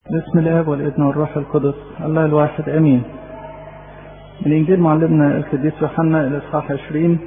بسم الاب والابن والروح القدس الله الواحد امين من انجيل معلمنا القديس يوحنا الاصحاح 20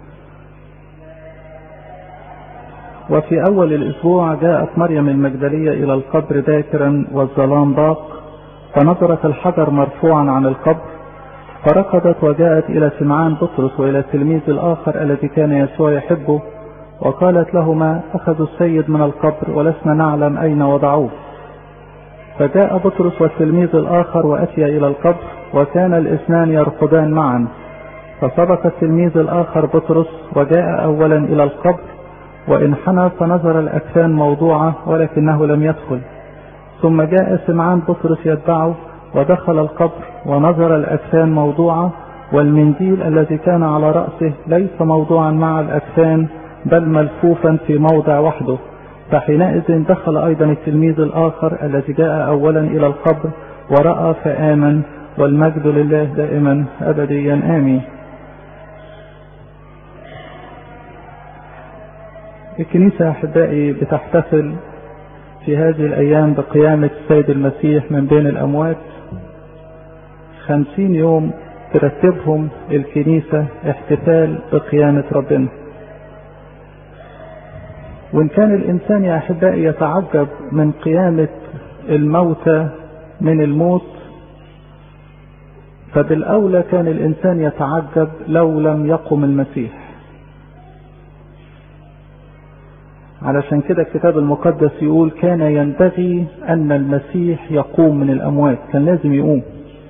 وفي اول الاسبوع جاءت مريم المجدليه الى القبر باكرا والظلام ضاق فنظرت الحجر مرفوعا عن القبر فركضت وجاءت الى سمعان بطرس والى التلميذ الاخر الذي كان يسوع يحبه وقالت لهما اخذوا السيد من القبر ولسنا نعلم اين وضعوه فجاء بطرس والتلميذ الآخر وأتيا إلى القبر وكان الاثنان يرقدان معا فسبق التلميذ الآخر بطرس وجاء أولا إلى القبر وانحنى فنظر الأكفان موضوعة ولكنه لم يدخل ثم جاء سمعان بطرس يتبعه ودخل القبر ونظر الأكفان موضوعة والمنديل الذي كان على رأسه ليس موضوعا مع الأكفان بل ملفوفا في موضع وحده فحينئذ دخل أيضا التلميذ الآخر الذي جاء أولا إلى القبر ورأى فآمن والمجد لله دائما أبديا آمين الكنيسة أحبائي بتحتفل في هذه الأيام بقيامة السيد المسيح من بين الأموات خمسين يوم ترتبهم الكنيسة احتفال بقيامة ربنا وإن كان الإنسان يا أحبائي يتعجب من قيامة الموتى من الموت فبالأولى كان الإنسان يتعجب لو لم يقم المسيح علشان كده الكتاب المقدس يقول كان ينبغي أن المسيح يقوم من الأموات كان لازم يقوم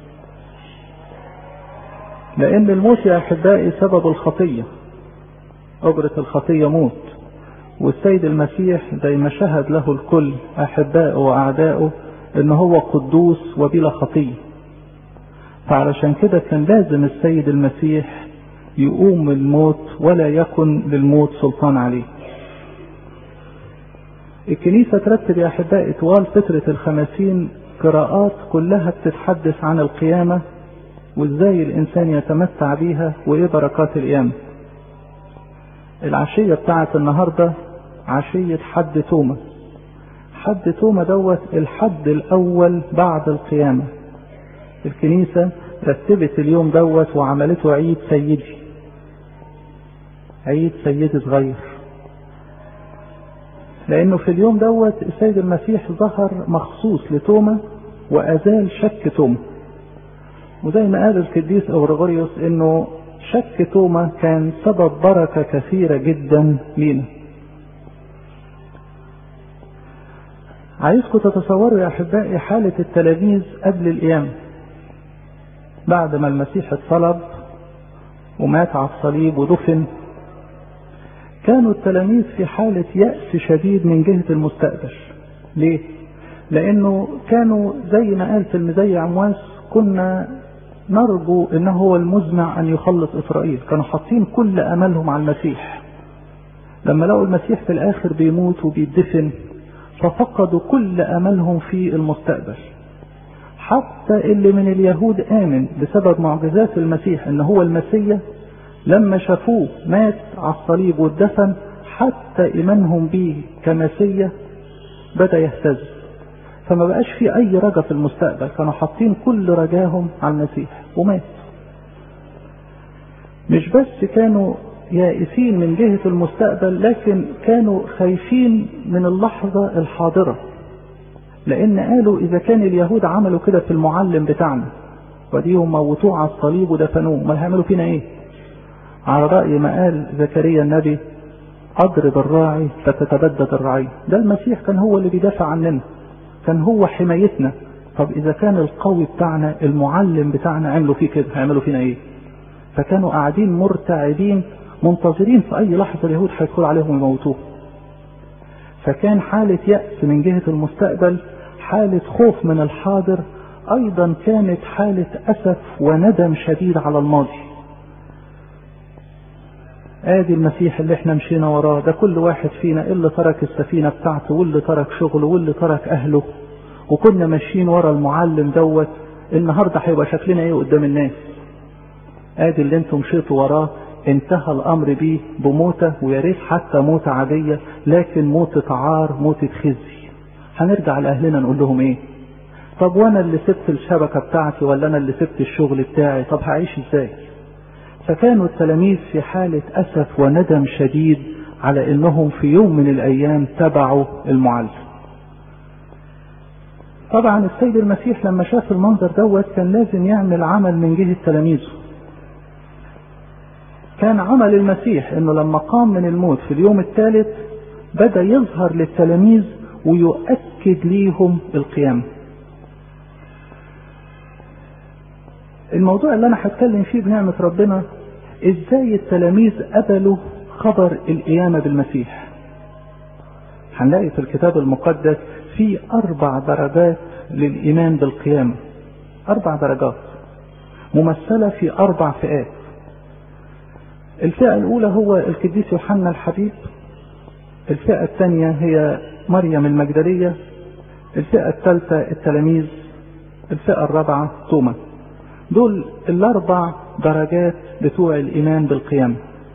لأن الموت يا أحبائي سبب الخطية أجرة الخطية موت والسيد المسيح زي ما شهد له الكل أحبائه وأعدائه إن هو قدوس وبلا خطية فعلشان كده كان لازم السيد المسيح يقوم من الموت ولا يكن للموت سلطان عليه الكنيسة ترتب يا أحبائي طوال فترة الخمسين قراءات كلها بتتحدث عن القيامة وإزاي الإنسان يتمتع بيها وإيه بركات القيامة العشية بتاعت النهاردة عشية حد توما حد توما دوت الحد الأول بعد القيامة الكنيسة رتبت اليوم دوت وعملته عيد سيدي عيد سيدي صغير لأنه في اليوم دوت السيد المسيح ظهر مخصوص لتوما وأزال شك توما وزي ما قال القديس أورغوريوس إنه شك توما كان سبب بركة كثيرة جدا لينا عايزكم تتصوروا يا أحبائي حالة التلاميذ قبل القيامة بعد ما المسيح اتصلب ومات على الصليب ودفن كانوا التلاميذ في حالة يأس شديد من جهة المستقبل ليه؟ لأنه كانوا زي ما قال في المزي عمواس كنا نرجو انه هو المزمع ان يخلص اسرائيل كانوا حاطين كل املهم على المسيح لما لقوا المسيح في الاخر بيموت وبيدفن ففقدوا كل املهم في المستقبل حتى اللي من اليهود امن بسبب معجزات المسيح ان هو المسيا لما شافوه مات على الصليب واتدفن حتى ايمانهم به كمسيا بدا يهتز فما بقاش في اي رجا في المستقبل كانوا حاطين كل رجاهم على المسيح ومات مش بس كانوا يائسين من جهة المستقبل لكن كانوا خايفين من اللحظة الحاضرة لأن قالوا إذا كان اليهود عملوا كده في المعلم بتاعنا وديهم موتوه على الصليب ودفنوه ما هيعملوا فينا إيه؟ على رأي ما قال زكريا النبي أضرب الراعي فتتبدد الرعية ده المسيح كان هو اللي بيدافع عننا كان هو حمايتنا طب اذا كان القوي بتاعنا المعلم بتاعنا عملوا فيه كده هيعملوا فينا ايه فكانوا قاعدين مرتعبين منتظرين في اي لحظه اليهود هيدخلوا عليهم ويموتوه فكان حاله ياس من جهه المستقبل حاله خوف من الحاضر ايضا كانت حاله اسف وندم شديد على الماضي ادي المسيح اللي احنا مشينا وراه ده كل واحد فينا اللي ترك السفينه بتاعته واللي ترك شغله واللي ترك اهله وكنا ماشيين ورا المعلم دوت النهارده هيبقى شكلنا ايه قدام الناس ادي اللي انتم مشيتوا وراه انتهى الامر بيه بموتة ويا ريت حتى موتة عادية لكن موتة عار موتة خزي هنرجع لاهلنا نقول لهم ايه طب وانا اللي سبت الشبكة بتاعتي ولا انا اللي سبت الشغل بتاعي طب هعيش ازاي فكانوا التلاميذ في حالة اسف وندم شديد على انهم في يوم من الايام تبعوا المعلم طبعا السيد المسيح لما شاف المنظر دوت كان لازم يعمل عمل من جهة تلاميذه كان عمل المسيح انه لما قام من الموت في اليوم الثالث بدا يظهر للتلاميذ ويؤكد ليهم القيامه الموضوع اللي انا هتكلم فيه بنعمة ربنا ازاي التلاميذ قبلوا خبر القيامة بالمسيح هنلاقي في الكتاب المقدس في اربع درجات للايمان بالقيامة اربع درجات ممثلة في اربع فئات الفئة الاولى هو القديس يوحنا الحبيب الفئة الثانية هي مريم المجدلية الفئة الثالثة التلاميذ الفئة الرابعة توما دول الاربع درجات بتوع الايمان بالقيامة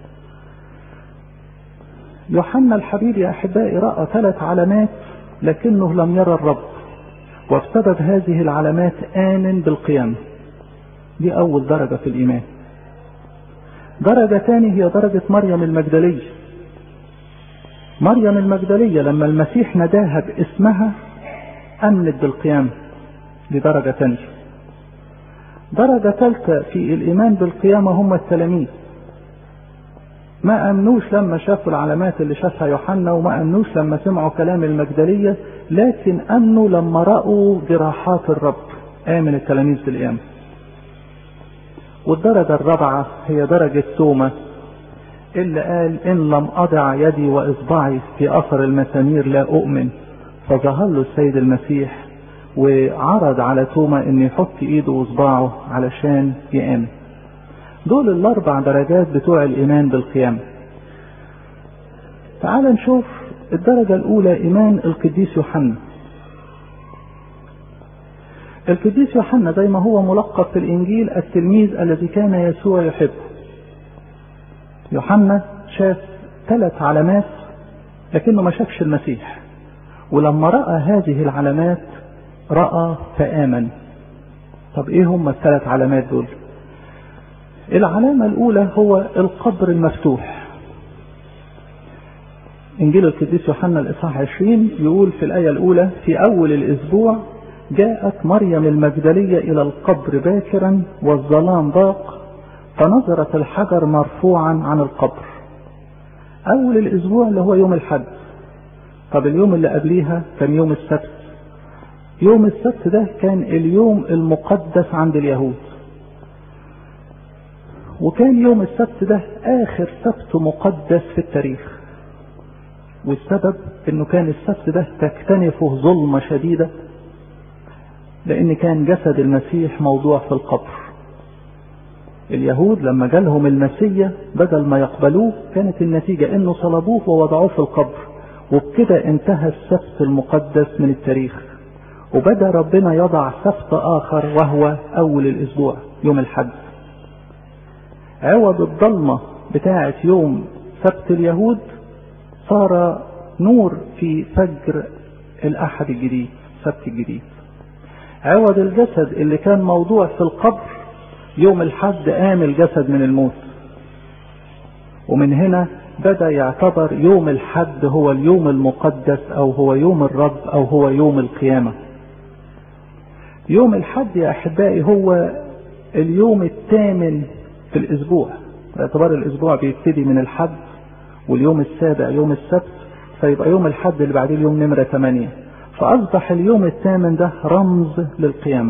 يوحنا الحبيب يا احبائي راى ثلاث علامات لكنه لم يرى الرب وبسبب هذه العلامات امن بالقيامة دي اول درجة في الايمان درجة ثانية هي درجة مريم المجدلية مريم المجدلية لما المسيح نداها باسمها امنت بالقيامة دي درجة ثانية درجة ثالثة في الإيمان بالقيامة هم التلاميذ ما أمنوش لما شافوا العلامات اللي شافها يوحنا وما أمنوش لما سمعوا كلام المجدلية لكن أمنوا لما رأوا جراحات الرب آمن التلاميذ بالقيامة والدرجة الرابعة هي درجة توما اللي قال إن لم أضع يدي وإصبعي في أثر المسامير لا أؤمن فظهر له السيد المسيح وعرض على توما ان يحط ايده واصبعه علشان يامن دول الاربع درجات بتوع الايمان بالقيامه تعال نشوف الدرجه الاولى ايمان القديس يوحنا القديس يوحنا زي ما هو ملقب في الانجيل التلميذ الذي كان يسوع يحبه يوحنا شاف ثلاث علامات لكنه ما شافش المسيح ولما راى هذه العلامات رأى فآمن طب ايه هم الثلاث علامات دول العلامة الاولى هو القبر المفتوح انجيل القديس يوحنا الاصحاح 20 يقول في الايه الاولى في اول الاسبوع جاءت مريم المجدلية الى القبر باكرا والظلام ضاق فنظرت الحجر مرفوعا عن القبر اول الاسبوع اللي هو يوم الحد طب اليوم اللي قبليها كان يوم السبت يوم السبت ده كان اليوم المقدس عند اليهود وكان يوم السبت ده اخر سبت مقدس في التاريخ والسبب انه كان السبت ده تكتنفه ظلمة شديدة لان كان جسد المسيح موضوع في القبر اليهود لما جالهم المسيا بدل ما يقبلوه كانت النتيجة انه صلبوه ووضعوه في القبر وبكده انتهى السبت المقدس من التاريخ وبدا ربنا يضع سبت اخر وهو اول الاسبوع يوم الحد عوض الضلمه بتاعه يوم سبت اليهود صار نور في فجر الاحد الجديد سبت الجديد عوض الجسد اللي كان موضوع في القبر يوم الحد قام الجسد من الموت ومن هنا بدا يعتبر يوم الحد هو اليوم المقدس او هو يوم الرب او هو يوم القيامه يوم الحد يا احبائي هو اليوم الثامن في الاسبوع باعتبار الاسبوع بيبتدي من الحد واليوم السابع يوم السبت فيبقى يوم الحد اللي بعديه اليوم نمرة 8 فأصبح اليوم الثامن ده رمز للقيامة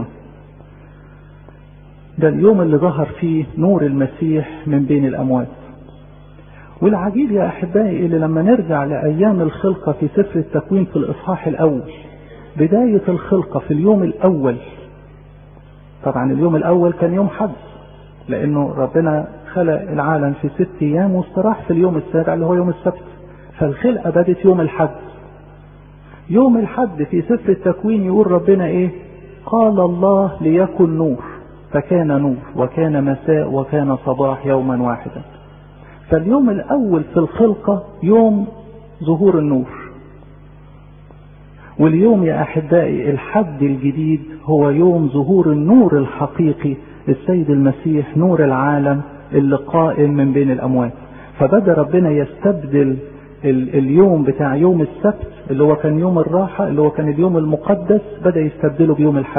ده اليوم اللي ظهر فيه نور المسيح من بين الأموات والعجيب يا أحبائي اللي لما نرجع لأيام الخلقة في سفر التكوين في الإصحاح الأول بداية الخلقة في اليوم الأول طبعا اليوم الأول كان يوم حد لأنه ربنا خلق العالم في ست أيام واستراح في اليوم السابع اللي هو يوم السبت فالخلقة بدت يوم الحد يوم الحد في سفر التكوين يقول ربنا إيه قال الله ليكن نور فكان نور وكان مساء وكان صباح يوما واحدا فاليوم الأول في الخلقة يوم ظهور النور واليوم يا أحبائي الحد الجديد هو يوم ظهور النور الحقيقي السيد المسيح نور العالم اللي قائم من بين الأموات فبدأ ربنا يستبدل اليوم بتاع يوم السبت اللي هو كان يوم الراحة اللي هو كان اليوم المقدس بدأ يستبدله بيوم الحد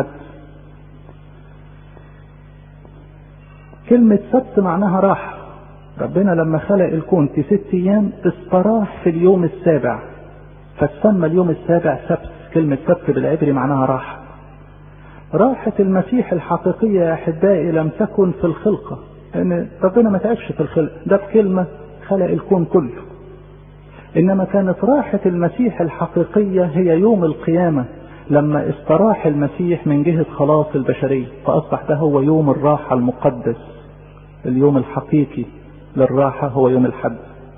كلمة سبت معناها راحة ربنا لما خلق الكون في ست أيام استراح في اليوم السابع فتسمى اليوم السابع سبت كلمة سبت بالعبري معناها راحة راحة المسيح الحقيقية يا أحبائي لم تكن في الخلقة لأن ربنا ما تعبش في الخلق ده بكلمة خلق الكون كله إنما كانت راحة المسيح الحقيقية هي يوم القيامة لما استراح المسيح من جهة خلاص البشرية فأصبح ده هو يوم الراحة المقدس اليوم الحقيقي للراحة هو يوم الحد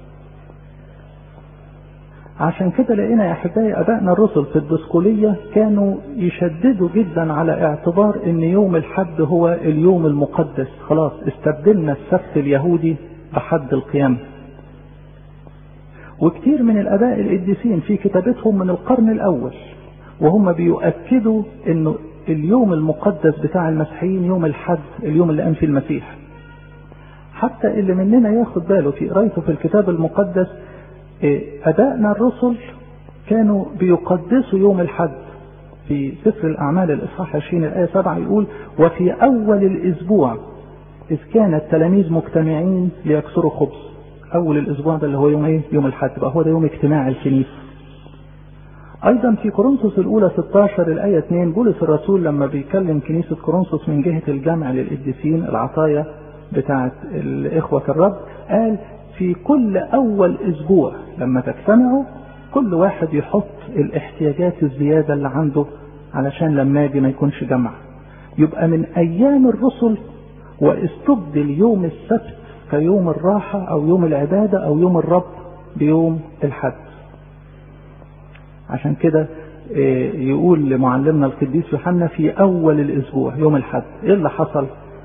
عشان كده لقينا يا احبائي ابائنا الرسل في الدسكولية كانوا يشددوا جدا على اعتبار ان يوم الحد هو اليوم المقدس خلاص استبدلنا السبت اليهودي بحد القيامة وكتير من الاباء القديسين في كتابتهم من القرن الاول وهم بيؤكدوا انه اليوم المقدس بتاع المسيحيين يوم الحد اليوم اللي قام فيه المسيح حتى اللي مننا ياخد باله في قرايته في الكتاب المقدس أبائنا الرسل كانوا بيقدسوا يوم الحد في سفر الأعمال الإصحاح 20 الآية 7 يقول وفي أول الأسبوع إذ كان التلاميذ مجتمعين ليكسروا خبز أول الأسبوع ده اللي هو يوم إيه؟ يوم الحد بقى هو ده يوم اجتماع الكنيسة أيضا في كورنثوس الأولى 16 الآية 2 بولس الرسول لما بيكلم كنيسة كورنثوس من جهة الجمع للقديسين العطايا بتاعة الإخوة الرب قال في كل أول أسبوع لما تجتمعوا كل واحد يحط الاحتياجات الزيادة اللي عنده علشان لما يجي ما يكونش جمع يبقى من أيام الرسل واستبدل يوم السبت كيوم الراحة أو يوم العبادة أو يوم الرب بيوم الحد عشان كده يقول لمعلمنا القديس يوحنا في أول الأسبوع يوم الحد إيه اللي حصل؟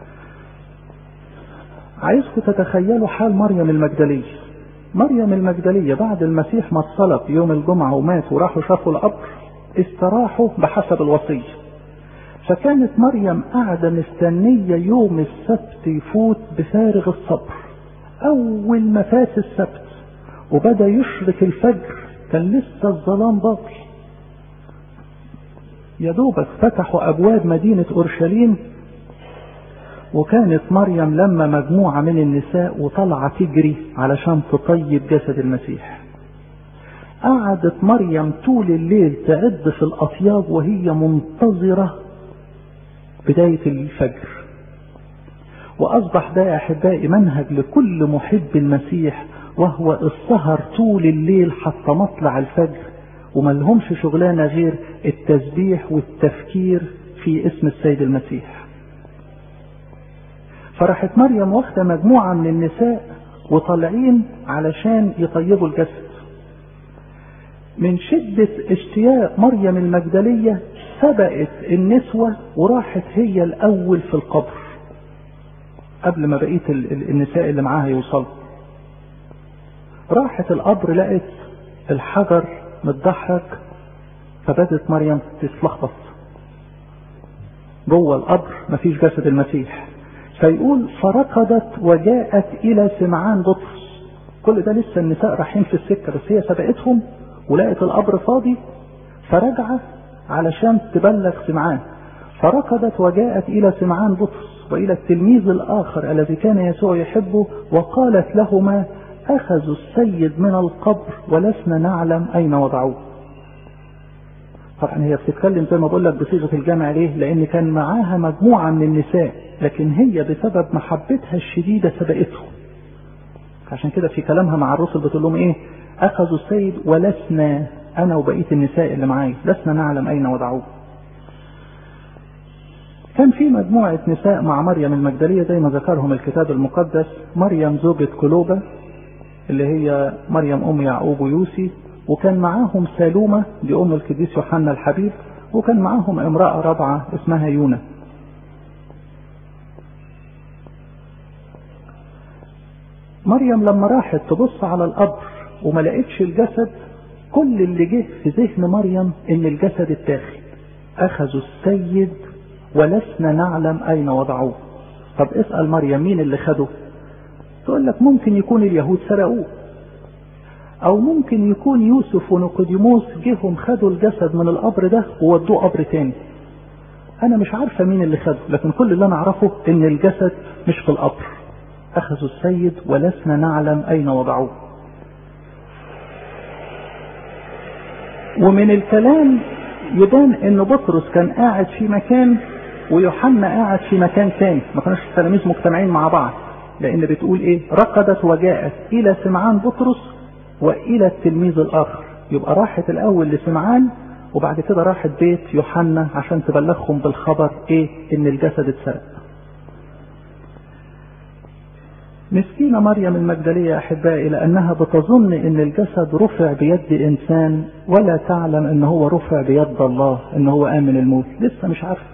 عايزكم تتخيلوا حال مريم المجدلية مريم المجدلية بعد المسيح ما اتصلب يوم الجمعة ومات وراحوا شافوا القبر استراحوا بحسب الوصية فكانت مريم قاعدة مستنية يوم السبت يفوت بفارغ الصبر أول ما فات السبت وبدأ يشرق الفجر كان لسه الظلام باقي يا دوبك فتحوا أبواب مدينة أورشليم وكانت مريم لما مجموعة من النساء وطلعة تجري علشان تطيب جسد المسيح قعدت مريم طول الليل تعد في الأطياب وهي منتظرة بداية الفجر وأصبح ده يا أحبائي منهج لكل محب المسيح وهو السهر طول الليل حتى مطلع الفجر وما لهمش شغلانة غير التسبيح والتفكير في اسم السيد المسيح فراحت مريم واخده مجموعه من النساء وطالعين علشان يطيبوا الجسد من شدة اشتياق مريم المجدلية سبقت النسوة وراحت هي الأول في القبر قبل ما بقية النساء اللي معاها يوصلوا راحت القبر لقت الحجر متدحرج فبدت مريم تتلخبط جوه القبر مفيش جسد المسيح فيقول فركضت وجاءت الى سمعان بطرس كل ده لسه النساء رايحين في السكه بس هي سبقتهم ولقت القبر فاضي فرجعت علشان تبلغ سمعان فركضت وجاءت الى سمعان بطرس والى التلميذ الاخر الذي كان يسوع يحبه وقالت لهما اخذوا السيد من القبر ولسنا نعلم اين وضعوه طبعا هي بتتكلم زي ما بقول لك بصيغه الجمع ليه؟ لان كان معاها مجموعه من النساء لكن هي بسبب محبتها الشديده سبقتهم. عشان كده في كلامها مع الرسل بتقول لهم ايه؟ اخذوا السيد ولسنا انا وبقيه النساء اللي معايا لسنا نعلم اين وضعوه. كان في مجموعة نساء مع مريم المجدلية زي ما ذكرهم الكتاب المقدس مريم زوجة كلوبة اللي هي مريم أم يعقوب ويوسي وكان معاهم سالومة دي أم القديس يوحنا الحبيب وكان معاهم امرأة رابعة اسمها يونا مريم لما راحت تبص على القبر وما لقتش الجسد كل اللي جه في ذهن مريم ان الجسد اتاخد اخذوا السيد ولسنا نعلم اين وضعوه طب اسأل مريم مين اللي خده تقول لك ممكن يكون اليهود سرقوه او ممكن يكون يوسف ونيقوديموس جيهم خدوا الجسد من القبر ده وودوه قبر تاني انا مش عارفه مين اللي خده لكن كل اللي انا اعرفه ان الجسد مش في القبر اخذوا السيد ولسنا نعلم اين وضعوه ومن الكلام يبان ان بطرس كان قاعد في مكان ويوحنا قاعد في مكان ثاني ما كانوش التلاميذ مجتمعين مع بعض لان بتقول ايه ركضت وجاءت الى سمعان بطرس والى التلميذ الاخر يبقى راحت الاول لسمعان وبعد كده راحت بيت يوحنا عشان تبلغهم بالخبر ايه ان الجسد اتسرق مسكينة مريم المجدلية يا أحبائي لأنها بتظن إن الجسد رفع بيد إنسان ولا تعلم إن هو رفع بيد الله إن هو آمن الموت لسه مش عارفة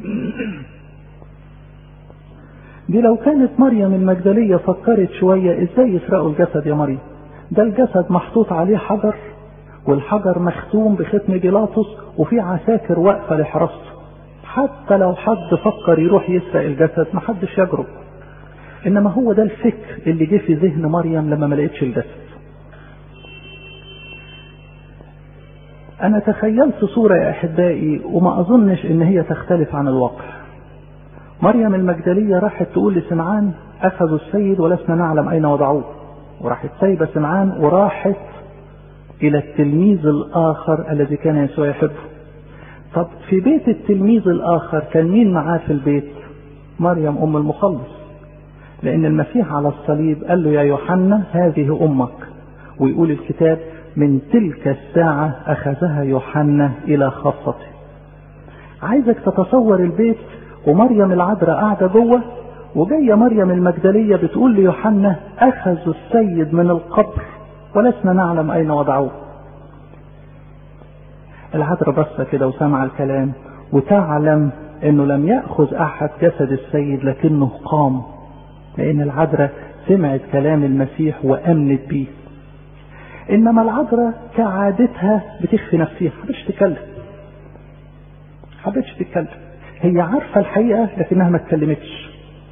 دي لو كانت مريم المجدلية فكرت شوية إزاي يسرقوا الجسد يا مريم ده الجسد محطوط عليه حجر والحجر مختوم بختم بيلاطس وفي عساكر واقفة لحراسته حتى لو حد فكر يروح يسرق الجسد محدش يجرؤ انما هو ده الفكر اللي جه في ذهن مريم لما ما لقيتش الجسد انا تخيلت صورة يا احبائي وما اظنش ان هي تختلف عن الواقع مريم المجدلية راحت تقول لسمعان اخذوا السيد ولسنا نعلم اين وضعوه وراحت سايبة سمعان وراحت الى التلميذ الاخر الذي كان يسوع يحبه طب في بيت التلميذ الاخر كان مين معاه في البيت مريم ام المخلص لأن المسيح على الصليب قال له يا يوحنا هذه أمك ويقول الكتاب من تلك الساعة أخذها يوحنا إلى خاصته عايزك تتصور البيت ومريم العذراء قاعدة جوه وجاية مريم المجدلية بتقول ليوحنا أخذوا السيد من القبر ولسنا نعلم أين وضعوه العذراء بصة كده وسمع الكلام وتعلم انه لم يأخذ احد جسد السيد لكنه قام لأن العذراء سمعت كلام المسيح وأمنت بيه إنما العذراء كعادتها بتخفي نفسها حبتش تتكلم حبتش تتكلم هي عارفة الحقيقة لكنها ما اتكلمتش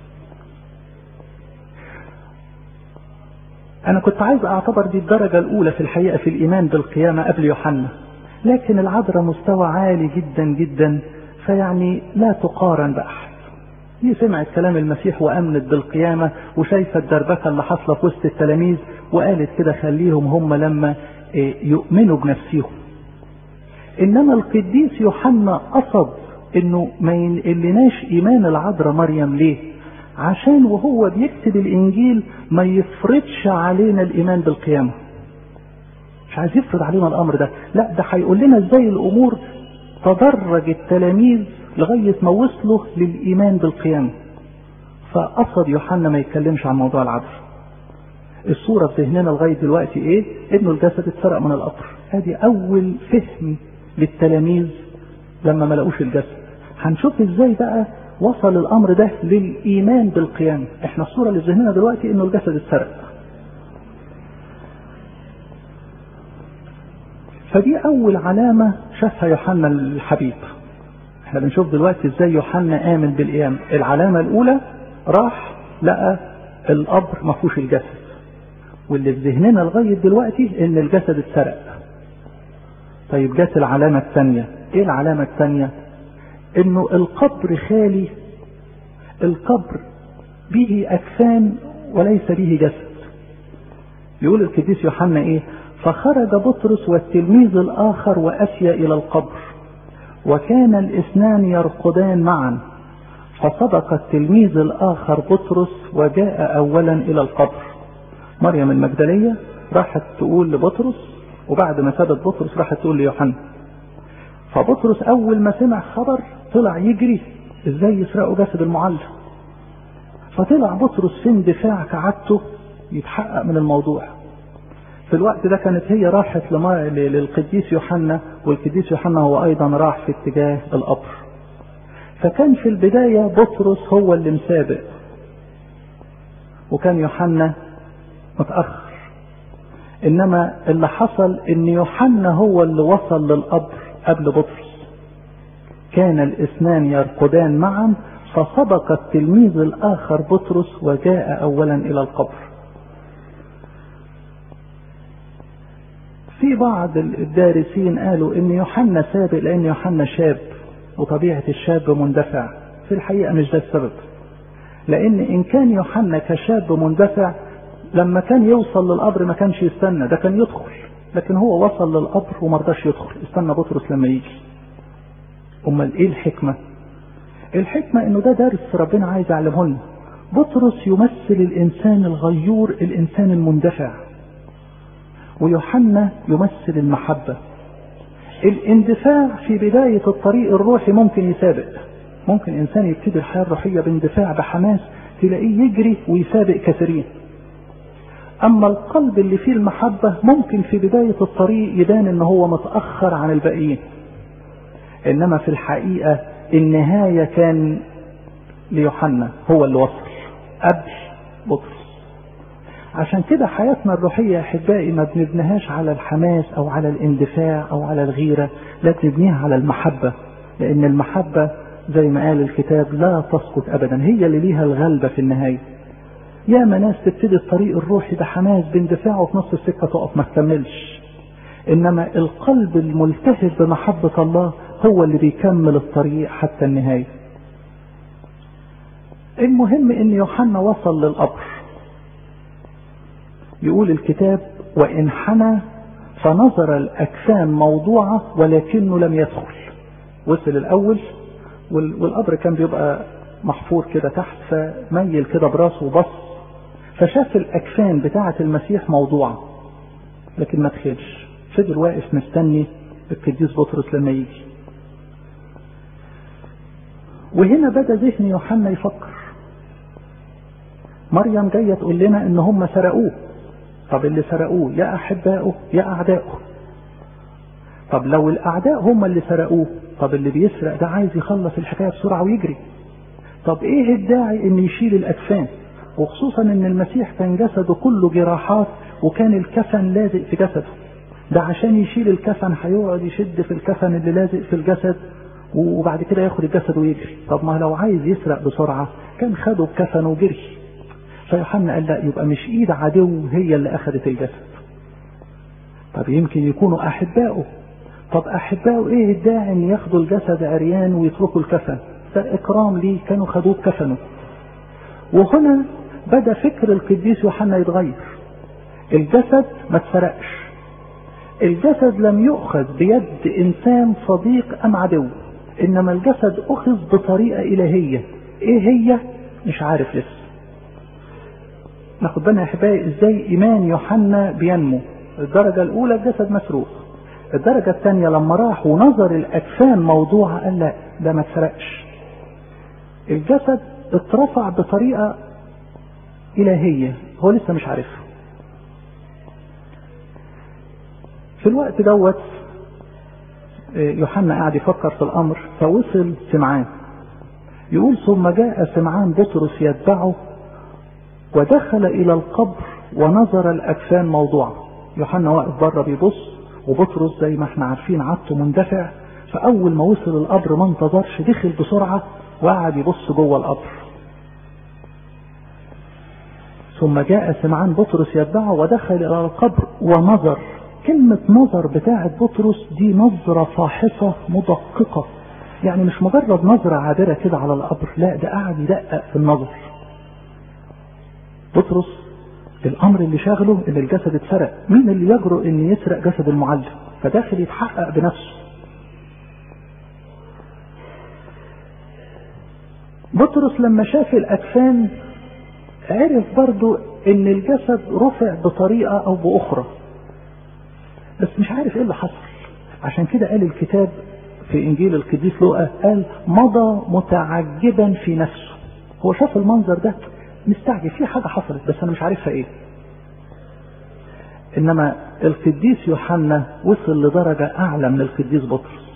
أنا كنت عايز أعتبر دي الدرجة الأولى في الحقيقة في الإيمان بالقيامة قبل يوحنا لكن العذراء مستوى عالي جدا جدا فيعني لا تقارن بأحد دي سمعت كلام المسيح وامنت بالقيامة وشايفة الدربكة اللي حاصلة في وسط التلاميذ وقالت كده خليهم هم لما يؤمنوا بنفسهم انما القديس يوحنا قصد انه ما ينقلناش ايمان العذراء مريم ليه عشان وهو بيكتب الانجيل ما يفرضش علينا الايمان بالقيامة مش عايز يفرض علينا الامر ده لا ده هيقول لنا ازاي الامور تدرج التلاميذ لغاية ما وصلوا للإيمان بالقيامة فقصد يوحنا ما يتكلمش عن موضوع العذر الصورة في ذهننا لغاية دلوقتي ايه انه الجسد اتسرق من القبر ادي اول فهم للتلاميذ لما ما لقوش الجسد هنشوف ازاي بقى وصل الامر ده للايمان بالقيامة احنا الصورة اللي في ذهننا دلوقتي انه الجسد اتسرق فدي اول علامة شافها يوحنا الحبيب احنا بنشوف دلوقتي ازاي يوحنا امن بالقيامة العلامة الاولى راح لقى القبر ما فيهوش الجسد واللي في ذهننا لغاية دلوقتي ان الجسد اتسرق طيب جت العلامة الثانية ايه العلامة الثانية انه القبر خالي القبر به اكفان وليس به جسد يقول القديس يوحنا ايه فخرج بطرس والتلميذ الاخر واتيا الى القبر وكان الاثنان يرقدان معا فصدق التلميذ الاخر بطرس وجاء اولا الى القبر مريم المجدليه راحت تقول لبطرس وبعد ما سابت بطرس راحت تقول ليوحنا فبطرس اول ما سمع خبر طلع يجري ازاي يسرقوا جسد المعلم فطلع بطرس في اندفاع كعادته يتحقق من الموضوع في الوقت ده كانت هي راحت للقديس يوحنا والقديس يوحنا هو ايضا راح في اتجاه القبر فكان في البداية بطرس هو اللي مسابق وكان يوحنا متأخر انما اللي حصل ان يوحنا هو اللي وصل للقبر قبل بطرس كان الاثنان يرقدان معا فسبق التلميذ الاخر بطرس وجاء اولا الى القبر في بعض الدارسين قالوا ان يوحنا سابق لان يوحنا شاب وطبيعة الشاب مندفع في الحقيقة مش ده السبب لان ان كان يوحنا كشاب مندفع لما كان يوصل للقبر ما كانش يستنى ده كان يدخل لكن هو وصل للقبر وما رضاش يدخل استنى بطرس لما يجي امال ايه الحكمه الحكمه انه ده درس ربنا عايز يعلمه لنا بطرس يمثل الانسان الغيور الانسان المندفع ويوحنا يمثل المحبه الاندفاع في بدايه الطريق الروحي ممكن يسابق ممكن انسان يبتدي الحياه الروحيه باندفاع بحماس تلاقيه يجري ويسابق كثيرين اما القلب اللي فيه المحبة ممكن في بداية الطريق يبان ان هو متأخر عن الباقيين انما في الحقيقة النهاية كان ليوحنا هو اللي وصل قبل بطرس عشان كده حياتنا الروحية يا احبائي ما بنبنيهاش على الحماس او على الاندفاع او على الغيرة لا بنبنيها على المحبة لان المحبة زي ما قال الكتاب لا تسقط ابدا هي اللي ليها الغلبة في النهاية ياما ناس تبتدي الطريق الروحي بحماس باندفاع وفي نص السكة تقف ما تكملش إنما القلب الملتهب بمحبة الله هو اللي بيكمل الطريق حتى النهاية المهم إن يوحنا وصل للقبر يقول الكتاب وإن حنى فنظر الأجسام موضوعة ولكنه لم يدخل وصل الأول والقبر كان بيبقى محفور كده تحت فميل كده براسه وبص فشاف الاكفان بتاعة المسيح موضوعة لكن ما دخلش فضل واقف مستني القديس بطرس لما يجي وهنا بدا ذهن يوحنا يفكر مريم جايه تقول لنا ان هم سرقوه طب اللي سرقوه يا احبائه يا اعدائه طب لو الاعداء هم اللي سرقوه طب اللي بيسرق ده عايز يخلص الحكايه بسرعه ويجري طب ايه الداعي ان يشيل الاكفان وخصوصا ان المسيح كان جسده كله جراحات وكان الكفن لازق في جسده ده عشان يشيل الكفن هيقعد يشد في الكفن اللي لازق في الجسد وبعد كده ياخد الجسد ويجري طب ما لو عايز يسرق بسرعة كان خده بكفن وجري فيوحنا قال لا يبقى مش ايد عدو هي اللي اخذت الجسد طب يمكن يكونوا احبائه طب احبائه ايه الداعي ان ياخدوا الجسد عريان ويتركوا الكفن ده اكرام ليه كانوا خدوه بكفنه وهنا بدا فكر القديس يوحنا يتغير الجسد ما اتسرقش الجسد لم يؤخذ بيد انسان صديق ام عدو انما الجسد اخذ بطريقه الهيه ايه هي مش عارف لسه ناخد بالنا يا احبائي ازاي ايمان يوحنا بينمو الدرجه الاولى الجسد مسروق الدرجه الثانيه لما راح ونظر الاجسام موضوعه قال لا ده ما اتسرقش الجسد اترفع بطريقه الهيه هو لسه مش عارفها في الوقت دوت يوحنا قاعد يفكر في الامر فوصل سمعان يقول ثم جاء سمعان بطرس يتبعه ودخل الى القبر ونظر الاجسام موضوعه يوحنا واقف بره بيبص وبطرس زي ما احنا عارفين عادته مندفع فاول ما وصل القبر ما انتظرش دخل بسرعه وقعد يبص جوه القبر ثم جاء سمعان بطرس يتبعه ودخل الى القبر ونظر كلمة نظر بتاعة بطرس دي نظرة فاحصة مدققة يعني مش مجرد نظرة عابرة كده على القبر لا ده قاعد يدقق في النظر بطرس الأمر اللي شاغله إن الجسد اتسرق مين اللي يجرؤ إن يسرق جسد المعلم فداخل يتحقق بنفسه بطرس لما شاف الأجسام عرف برضو إن الجسد رفع بطريقة أو بأخرى بس مش عارف ايه اللي حصل عشان كده قال الكتاب في انجيل القديس لوقا قال مضى متعجبا في نفسه هو شاف المنظر ده مستعجب في حاجه حصلت بس انا مش عارفها ايه انما القديس يوحنا وصل لدرجه اعلى من القديس بطرس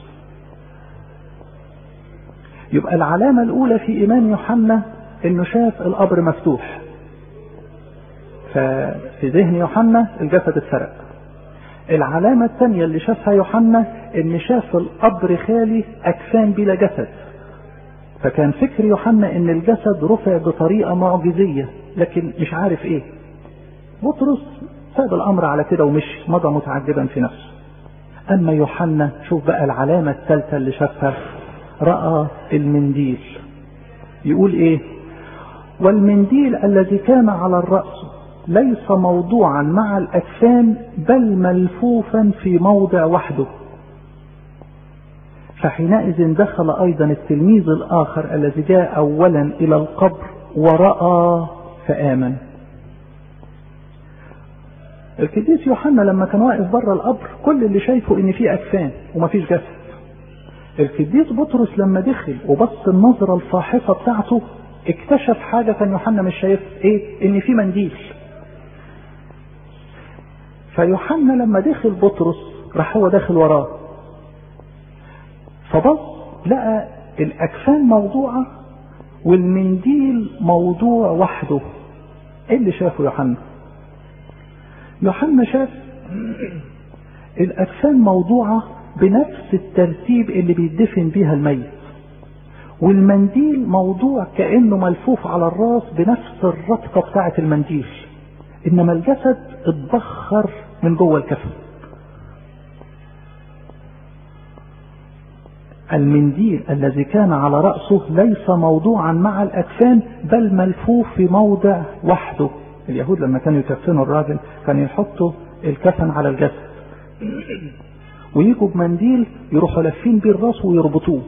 يبقى العلامه الاولى في ايمان يوحنا انه شاف القبر مفتوح ففي ذهن يوحنا الجسد اتسرق العلامة الثانية اللي شافها يوحنا ان شاف القبر خالي اجسام بلا جسد فكان فكر يوحنا ان الجسد رفع بطريقة معجزية لكن مش عارف ايه بطرس ساب الامر على كده ومشي مضى متعجبا في نفسه اما يوحنا شوف بقى العلامة الثالثة اللي شافها رأى المنديل يقول ايه والمنديل الذي كان على الرأس ليس موضوعا مع الأجسام بل ملفوفا في موضع وحده فحينئذ دخل أيضا التلميذ الآخر الذي جاء أولا إلى القبر ورأى فآمن القديس يوحنا لما كان واقف بره القبر كل اللي شايفه ان في اجسام ومفيش جسد القديس بطرس لما دخل وبص النظره الفاحصه بتاعته اكتشف حاجه كان يوحنا مش شايف ايه ان في منديل فيوحنا لما دخل بطرس راح هو داخل وراه فبص لقى الاجسام موضوعه والمنديل موضوع وحده ايه اللي شافه يوحنا يوحنا شاف الاجسام موضوعه بنفس الترتيب اللي بيدفن بيها الميت والمنديل موضوع كانه ملفوف على الراس بنفس الرتقه بتاعه المنديل انما الجسد اتبخر من جوه الكفن المنديل الذي كان على رأسه ليس موضوعا مع الأكفان بل ملفوف في موضع وحده اليهود لما كانوا يكفنوا الراجل كانوا يحطوا الكفن على الجسد ويجوا بمنديل يروحوا لافين بيه الراس ويربطوه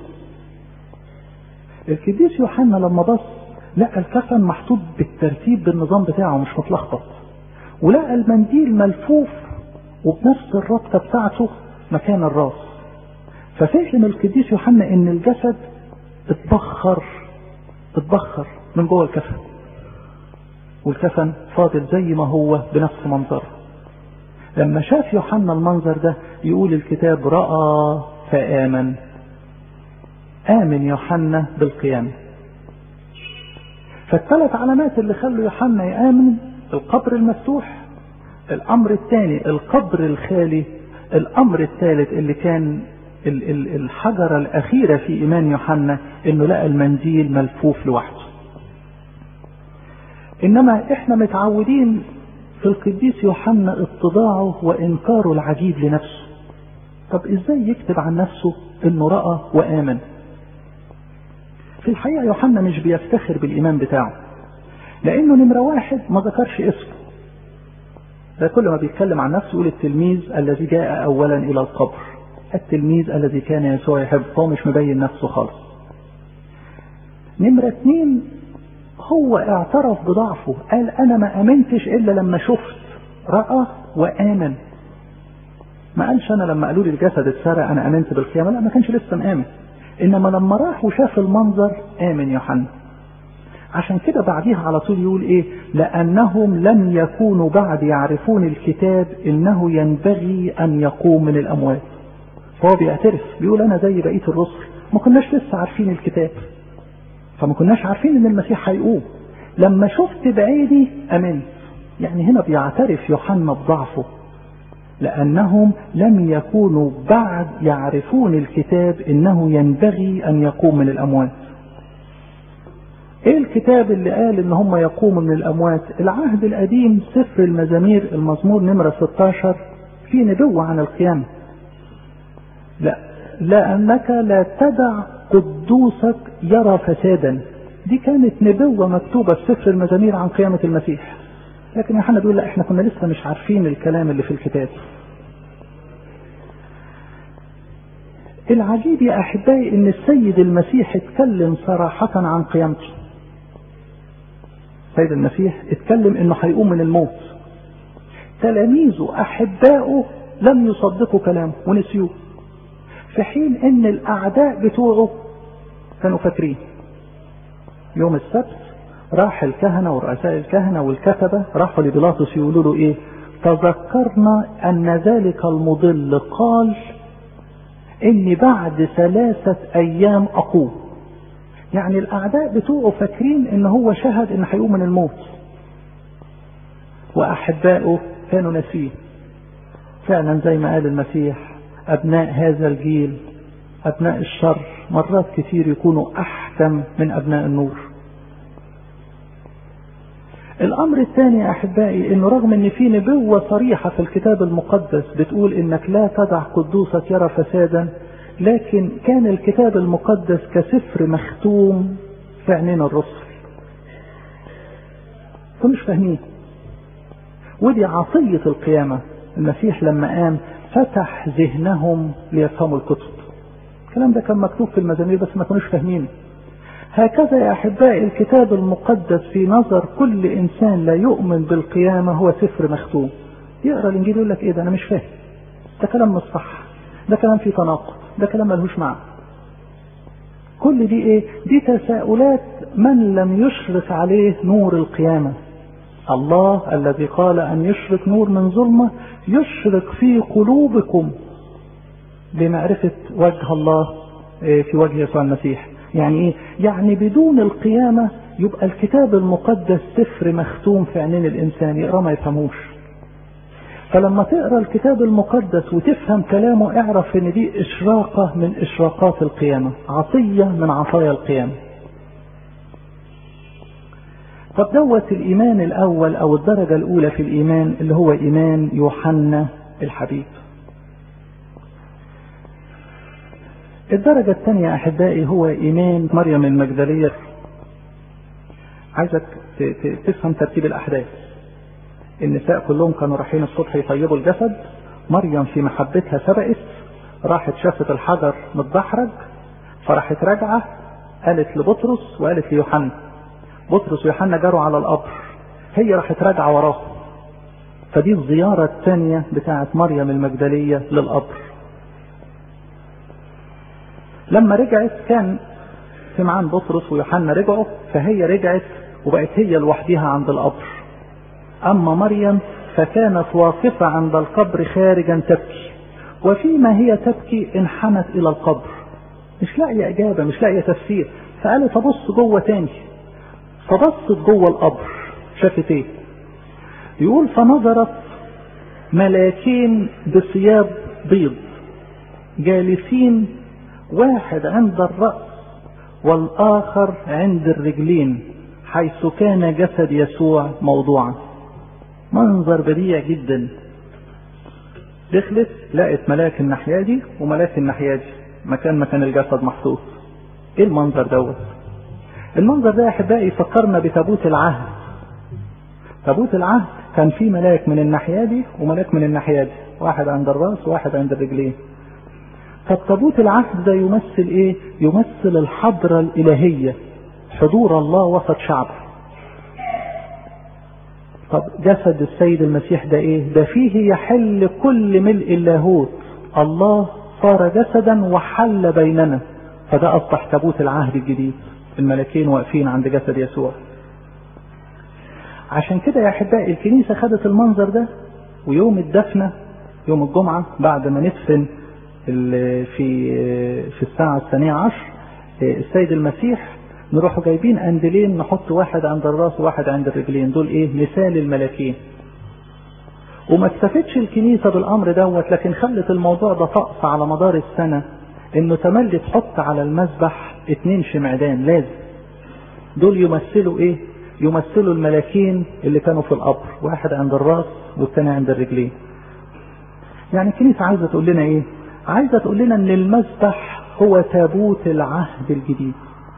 القديس يوحنا لما بص لقى الكفن محطوط بالترتيب بالنظام بتاعه مش متلخبط ولقى المنديل ملفوف وبنفس الربطه بتاعته مكان الراس ففهم القديس يوحنا ان الجسد اتبخر اتبخر من جوه الكفن والكفن فاضل زي ما هو بنفس منظره لما شاف يوحنا المنظر ده يقول الكتاب رأى فآمن آمن يوحنا بالقيامة فالثلاث علامات اللي خلوا يوحنا يآمن القبر المفتوح الأمر الثاني القبر الخالي الأمر الثالث اللي كان الحجرة الأخيرة في إيمان يوحنا إنه لقى المنديل ملفوف لوحده إنما إحنا متعودين في القديس يوحنا اتضاعه وإنكاره العجيب لنفسه طب إزاي يكتب عن نفسه إنه رأى وآمن في الحقيقة يوحنا مش بيفتخر بالإيمان بتاعه لأنه نمرة واحد ما ذكرش اسمه ده كل ما بيتكلم عن نفسه يقول التلميذ الذي جاء أولا إلى القبر التلميذ الذي كان يسوع يحب هو مش مبين نفسه خالص نمرة اتنين هو اعترف بضعفه قال انا ما امنتش الا لما شفت رأى وامن ما قالش انا لما قالوا لي الجسد اتسرق انا امنت بالقيامه لا ما كانش لسه مآمن انما لما راح وشاف المنظر امن يوحنا عشان كده بعديها على طول يقول ايه لانهم لم يكونوا بعد يعرفون الكتاب انه ينبغي ان يقوم من الاموات فهو بيعترف بيقول انا زي بقيه الرسل ما كناش لسه عارفين الكتاب فما كناش عارفين ان المسيح هيقوم لما شفت بعيني امنت يعني هنا بيعترف يوحنا بضعفه لانهم لم يكونوا بعد يعرفون الكتاب انه ينبغي ان يقوم من الاموات ايه الكتاب اللي قال ان هم يقوموا من الاموات العهد القديم سفر المزامير المزمور نمرة 16 في نبوة عن القيامة لا لانك لا تدع قدوسك يرى فسادا دي كانت نبوة مكتوبة في سفر المزامير عن قيامة المسيح لكن يوحنا بيقول لا احنا كنا لسه مش عارفين الكلام اللي في الكتاب العجيب يا احبائي ان السيد المسيح اتكلم صراحة عن قيامته السيد المسيح اتكلم انه هيقوم من الموت تلاميذه احبائه لم يصدقوا كلامه ونسيوه في حين ان الاعداء بتوعه كانوا فاكرين يوم السبت راح الكهنة ورؤساء الكهنة والكتبة راحوا لبيلاطس يقولوا له ايه تذكرنا ان ذلك المضل قال اني بعد ثلاثة ايام اقوم يعني الاعداء بتوعه فاكرين ان هو شهد ان هيقوم من الموت وأحبائه كانوا ناسيه فعلا زي ما قال المسيح أبناء هذا الجيل أبناء الشر مرات كتير يكونوا أحكم من أبناء النور الأمر الثاني يا أحبائي إنه رغم إن في نبوة صريحة في الكتاب المقدس بتقول إنك لا تدع قدوسك يرى فسادا لكن كان الكتاب المقدس كسفر مختوم في عينين الرسل فمش فاهمين ودي عطية القيامة المسيح لما قام فتح ذهنهم ليفهموا الكتب الكلام ده كان مكتوب في المزامير بس ما كانوش فاهمين هكذا يا احبائي الكتاب المقدس في نظر كل انسان لا يؤمن بالقيامه هو سفر مختوم يقرا الانجيل يقول لك ايه ده انا مش فاهم ده كلام مش صح ده كلام فيه تناقض ده كلام ملهوش معنى كل دي ايه دي تساؤلات من لم يشرق عليه نور القيامه الله الذي قال ان يشرق نور من ظلمه يشرق في قلوبكم بمعرفه وجه الله في وجه يسوع المسيح يعني ايه يعني بدون القيامة يبقى الكتاب المقدس سفر مختوم في عينين الانسان يقرا ما يفهموش فلما تقرا الكتاب المقدس وتفهم كلامه اعرف ان دي اشراقة من اشراقات القيامة عطية من عطايا القيامة طب دوت الايمان الاول او الدرجة الاولى في الايمان اللي هو ايمان يوحنا الحبيب الدرجة الثانية أحبائي هو إيمان مريم المجدلية عايزك تفهم ترتيب الأحداث النساء كلهم كانوا رايحين الصبح يطيبوا الجسد مريم في محبتها سبقت راحت شافت الحجر متدحرج فراحت راجعة قالت لبطرس وقالت ليوحنا بطرس ويوحنا جروا على القبر هي راحت راجعة وراه فدي الزيارة الثانية بتاعت مريم المجدلية للقبر لما رجعت كان سمعان بطرس ويوحنا رجعوا فهي رجعت وبقت هي لوحدها عند القبر اما مريم فكانت واقفة عند القبر خارجا تبكي وفيما هي تبكي انحنت الى القبر مش لاقية اجابة مش لاقية تفسير فقالت ابص جوه تاني فبصت جوه القبر شافت ايه يقول فنظرت ملاكين بثياب بيض جالسين واحد عند الرأس والآخر عند الرجلين حيث كان جسد يسوع موضوعا منظر بديع جدا دخلت لقت ملاك الناحية دي وملاك الناحية دي مكان مكان الجسد محطوط ايه المنظر دوت المنظر ده يا احبائي فكرنا بتابوت العهد تابوت العهد كان فيه ملاك من الناحية دي وملاك من الناحية دي واحد عند الراس وواحد عند الرجلين فالتابوت العهد ده يمثل ايه يمثل الحضرة الالهية حضور الله وسط شعبه طب جسد السيد المسيح ده ايه ده فيه يحل كل ملء اللاهوت الله صار جسدا وحل بيننا فده اصبح تابوت العهد الجديد الملكين واقفين عند جسد يسوع عشان كده يا احبائي الكنيسه خدت المنظر ده ويوم الدفنه يوم الجمعه بعد ما ندفن في في الساعه الثانيه عشر السيد المسيح نروح جايبين اندلين نحط واحد عند الراس وواحد عند الرجلين دول ايه مثال الملكين وما اكتفتش الكنيسه بالامر دوت لكن خلت الموضوع ده طقس على مدار السنه انه تملي تحط على المذبح اتنين شمعدان لازم دول يمثلوا ايه يمثلوا الملاكين اللي كانوا في القبر واحد عند الراس والثاني عند الرجلين يعني الكنيسة عايزة تقول لنا ايه عايزة تقول لنا ان المذبح هو تابوت العهد الجديد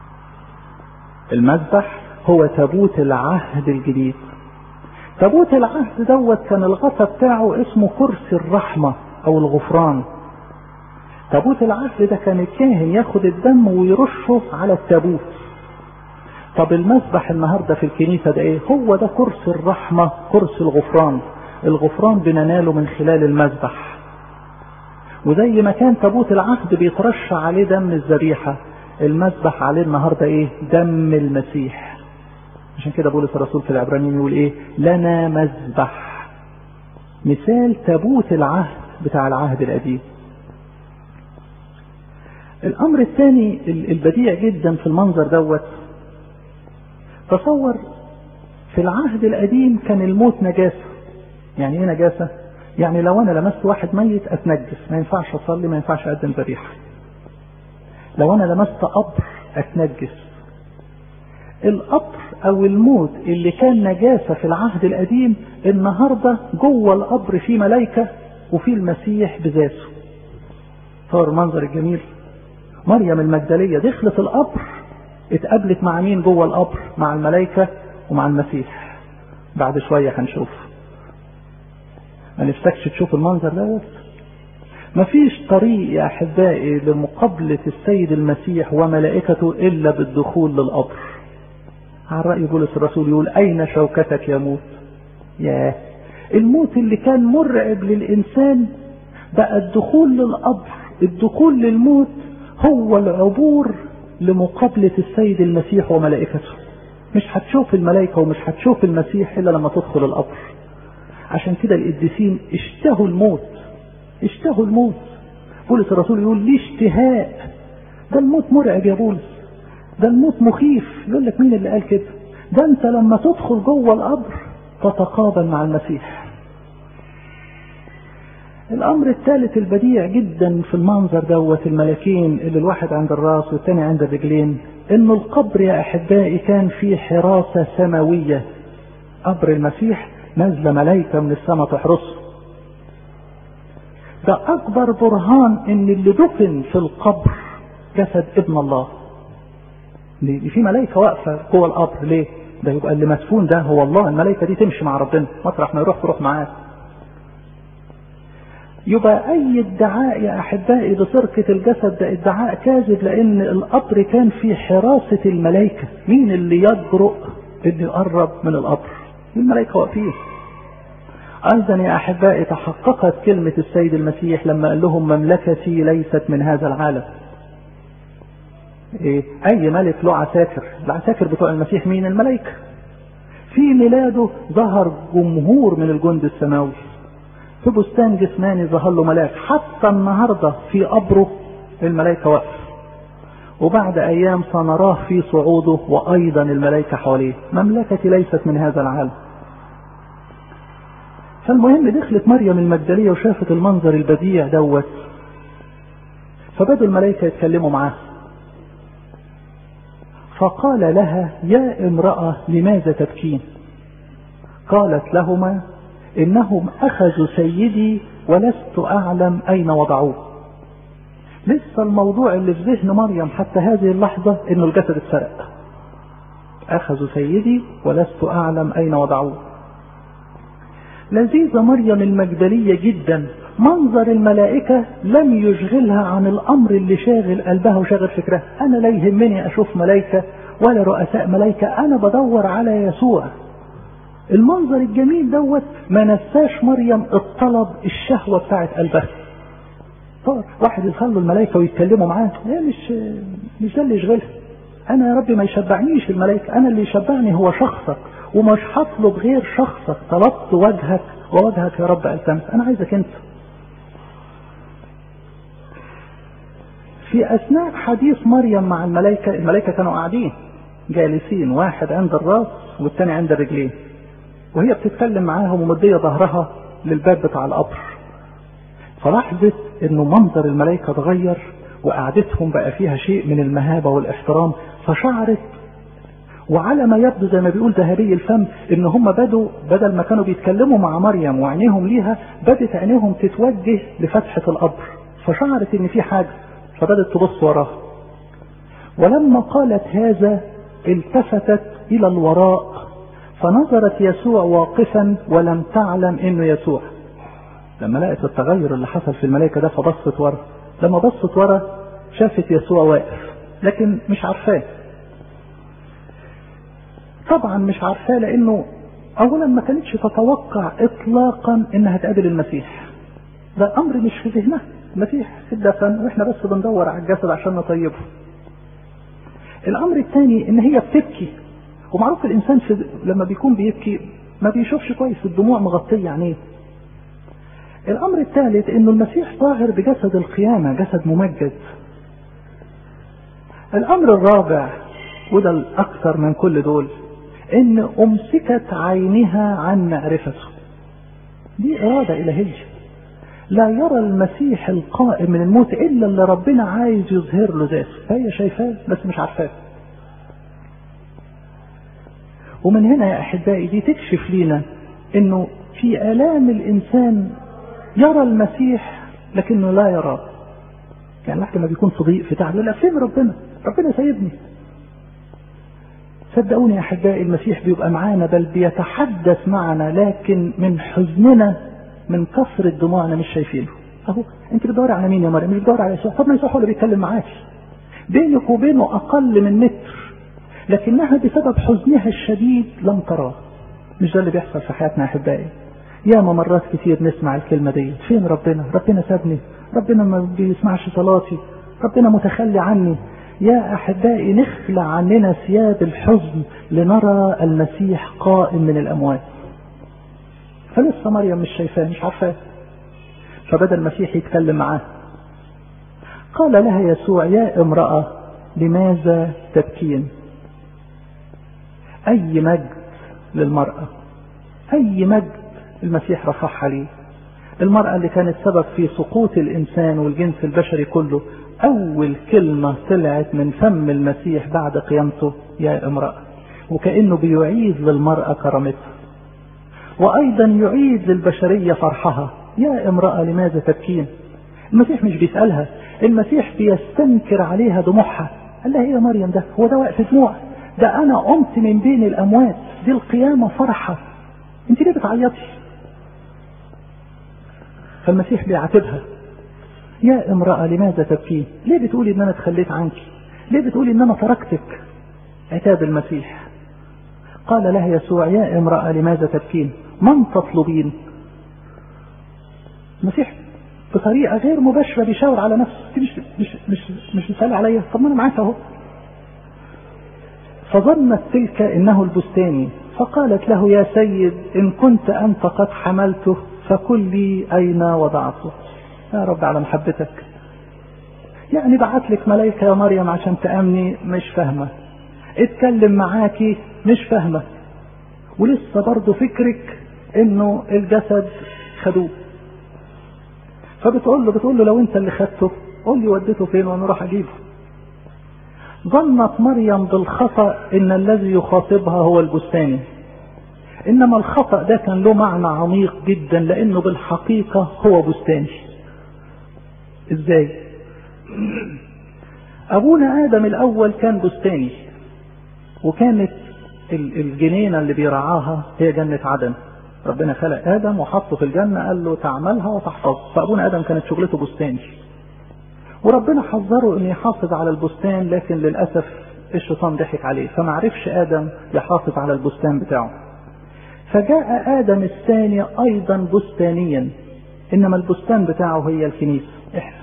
المذبح هو تابوت العهد الجديد تابوت العهد دوت كان الغطا بتاعه اسمه كرسي الرحمة او الغفران تابوت العهد ده كان الكاهن ياخد الدم ويرشه على التابوت طب المذبح النهارده في الكنيسه ده ايه؟ هو ده كرسي الرحمه، كرسي الغفران. الغفران بنناله من خلال المذبح. وزي ما كان تابوت العهد بيترش عليه دم الذبيحه، المذبح عليه النهارده ايه؟ دم المسيح. عشان كده بولس الرسول في العبرانيين يقول ايه؟ لنا مذبح. مثال تابوت العهد بتاع العهد القديم. الامر الثاني البديع جدا في المنظر دوت تصور في العهد القديم كان الموت نجاسة يعني ايه نجاسة يعني لو انا لمست واحد ميت اتنجس ما ينفعش اصلي ما ينفعش اقدم ذبيحة لو انا لمست قبر اتنجس القبر او الموت اللي كان نجاسة في العهد القديم النهاردة جوه القبر في ملايكة وفي المسيح بذاته صار المنظر الجميل مريم المجدلية دخلت القبر اتقابلت مع مين جوه القبر مع الملائكة ومع المسيح بعد شوية هنشوف ما نفسكش تشوف المنظر ده بس مفيش طريق يا احبائي لمقابلة السيد المسيح وملائكته الا بالدخول للقبر على رأي بولس الرسول يقول اين شوكتك يا موت ياه الموت اللي كان مرعب للانسان بقى الدخول للقبر الدخول للموت هو العبور لمقابلة السيد المسيح وملائكته مش هتشوف الملائكة ومش هتشوف المسيح إلا لما تدخل القبر عشان كده القديسين اشتهوا الموت اشتهوا الموت بولس الرسول يقول ليه اشتهاء ده الموت مرعب يا بولس ده الموت مخيف يقول لك مين اللي قال كده ده انت لما تدخل جوه القبر تتقابل مع المسيح الامر الثالث البديع جدا في المنظر دوت الملكين اللي الواحد عند الراس والتاني عند الرجلين ان القبر يا احبائي كان فيه حراسة سماوية قبر المسيح نزل ملايكة من السماء تحرسه ده اكبر برهان ان اللي دفن في القبر جسد ابن الله دي في ملايكة واقفة جوه القبر ليه ده يبقى اللي مدفون ده هو الله الملايكة دي تمشي مع ربنا مطرح ما يروح تروح معاه يبقى اي ادعاء يا احبائي بسرقة الجسد ده ادعاء كاذب لان القبر كان في حراسة الملائكة مين اللي يجرؤ انه يقرب من القبر الملائكة واقفين ايضا يا احبائي تحققت كلمة السيد المسيح لما قال لهم مملكتي ليست من هذا العالم إيه؟ اي ملك له عساكر العساكر بتوع المسيح مين الملائكة في ميلاده ظهر جمهور من الجند السماوي في بستان جسماني ظهر له ملاك حتى النهاردة في قبره الملائكة واقفة وبعد أيام سنراه في صعوده وأيضا الملائكة حواليه مملكتي ليست من هذا العالم فالمهم دخلت مريم المجدلية وشافت المنظر البديع دوت فبدوا الملائكة يتكلموا معاه فقال لها يا امرأة لماذا تبكين قالت لهما انهم اخذوا سيدي ولست اعلم اين وضعوه لسه الموضوع اللي في ذهن مريم حتى هذه اللحظة انه الجسد اتسرق اخذوا سيدي ولست اعلم اين وضعوه لذيذة مريم المجدلية جدا منظر الملائكة لم يشغلها عن الامر اللي شاغل قلبها وشاغل فكرها انا لا يهمني اشوف ملائكة ولا رؤساء ملائكة انا بدور على يسوع المنظر الجميل دوت ما نساش مريم الطلب الشهوة بتاعت قلبها طبعا واحد يخلوا الملائكة ويتكلموا معاه هي مش مش ده اللي يشغلها انا يا ربي ما يشبعنيش الملائكة انا اللي يشبعني هو شخصك ومش هطلب غير شخصك طلبت وجهك ووجهك يا رب التمس انا عايزك انت في اثناء حديث مريم مع الملائكة الملائكة كانوا قاعدين جالسين واحد عند الراس والتاني عند الرجلين وهي بتتكلم معاهم ومدية ظهرها للباب بتاع القبر فلاحظت انه منظر الملائكة اتغير وقعدتهم بقى فيها شيء من المهابة والاحترام فشعرت وعلى ما يبدو زي ما بيقول ذهبي الفم ان هم بدوا بدل ما كانوا بيتكلموا مع مريم وعينيهم ليها بدت عينيهم تتوجه لفتحة القبر فشعرت ان في حاجة فبدت تبص وراها ولما قالت هذا التفتت الى الوراء فنظرت يسوع واقفا ولم تعلم انه يسوع لما لقت التغير اللي حصل في الملائكه ده فبصت ورا لما بصت ورا شافت يسوع واقف لكن مش عارفاه طبعا مش عارفاه لانه اولا ما كانتش تتوقع اطلاقا انها تقابل المسيح ده امر مش في ذهنها المسيح في الدفن واحنا بس بندور على الجسد عشان نطيبه الامر الثاني ان هي بتبكي ومعروف الانسان في لما بيكون بيبكي ما بيشوفش كويس الدموع مغطيه عينيه الامر الثالث انه المسيح ظاهر بجسد القيامه جسد ممجد الامر الرابع وده الاكثر من كل دول ان امسكت عينها عن معرفته دي ارادة الهية لا يرى المسيح القائم من الموت الا اللي ربنا عايز يظهر له ذاته فهي شايفاه بس مش عارفاه ومن هنا يا احبائي دي تكشف لينا انه في الام الانسان يرى المسيح لكنه لا يراه يعني الواحد لما بيكون صديق في تعب يقول لك فين ربنا ربنا سايبني صدقوني يا احبائي المسيح بيبقى معانا بل بيتحدث معنا لكن من حزننا من كثرة دموعنا مش شايفينه اهو انت بتدور على مين يا مريم مش بتدور على يسوع طب ما يسوع هو اللي بيتكلم معاك بينك وبينه اقل من متر لكنها بسبب حزنها الشديد لم تراه مش ده اللي بيحصل في حياتنا يا احبائي يا مرات كتير نسمع الكلمة دي فين ربنا ربنا سابني ربنا ما بيسمعش صلاتي ربنا متخلي عني يا احبائي نخلع عننا ثياب الحزن لنرى المسيح قائم من الاموات فلسه مريم مش شايفاه مش عارفاه فبدا المسيح يتكلم معاه قال لها يسوع يا امرأة لماذا تبكين اي مجد للمرأة اي مجد المسيح رفعها ليه المرأة اللي كانت سبب في سقوط الإنسان والجنس البشري كله أول كلمة طلعت من فم المسيح بعد قيامته يا امرأة وكأنه بيعيد للمرأة كرامتها وأيضا يعيد للبشرية فرحها يا امرأة لماذا تبكين المسيح مش بيسألها المسيح بيستنكر عليها دموعها قال لها ايه يا مريم ده هو ده وقت دموع ده أنا قمت من بين الأموات دي القيامة فرحة انت ليه بتعيطي فالمسيح بيعاتبها يا امرأة لماذا تبكين ليه بتقولي ان انا اتخليت عنك ليه بتقولي ان انا تركتك عتاب المسيح قال لها يسوع يا امرأة لماذا تبكين من تطلبين المسيح بطريقة غير مباشرة بيشاور على نفسه مش مش مش مش بتسأل عليا طب ما انا معاك اهو فظنت تلك انه البستاني فقالت له يا سيد ان كنت انت قد حملته فقل لي اين وضعته يا رب على محبتك يعني بعت لك ملائكة يا مريم عشان تأمني مش فاهمة اتكلم معاكي مش فاهمة ولسه برضه فكرك انه الجسد خدوه فبتقول له بتقول له لو انت اللي خدته قول لي وديته فين وانا اروح اجيبه ظنت مريم بالخطأ ان الذي يخاطبها هو البستاني انما الخطأ ده كان له معنى عميق جدا لانه بالحقيقة هو بستاني ازاي ابونا ادم الاول كان بستاني وكانت الجنينة اللي بيرعاها هي جنة عدن ربنا خلق ادم وحطه في الجنة قال له تعملها وتحفظ فابونا ادم كانت شغلته بستاني وربنا حذره انه يحافظ على البستان لكن للاسف الشيطان ضحك عليه فما عرفش ادم يحافظ على البستان بتاعه فجاء ادم الثاني ايضا بستانيا انما البستان بتاعه هي الكنيسه احنا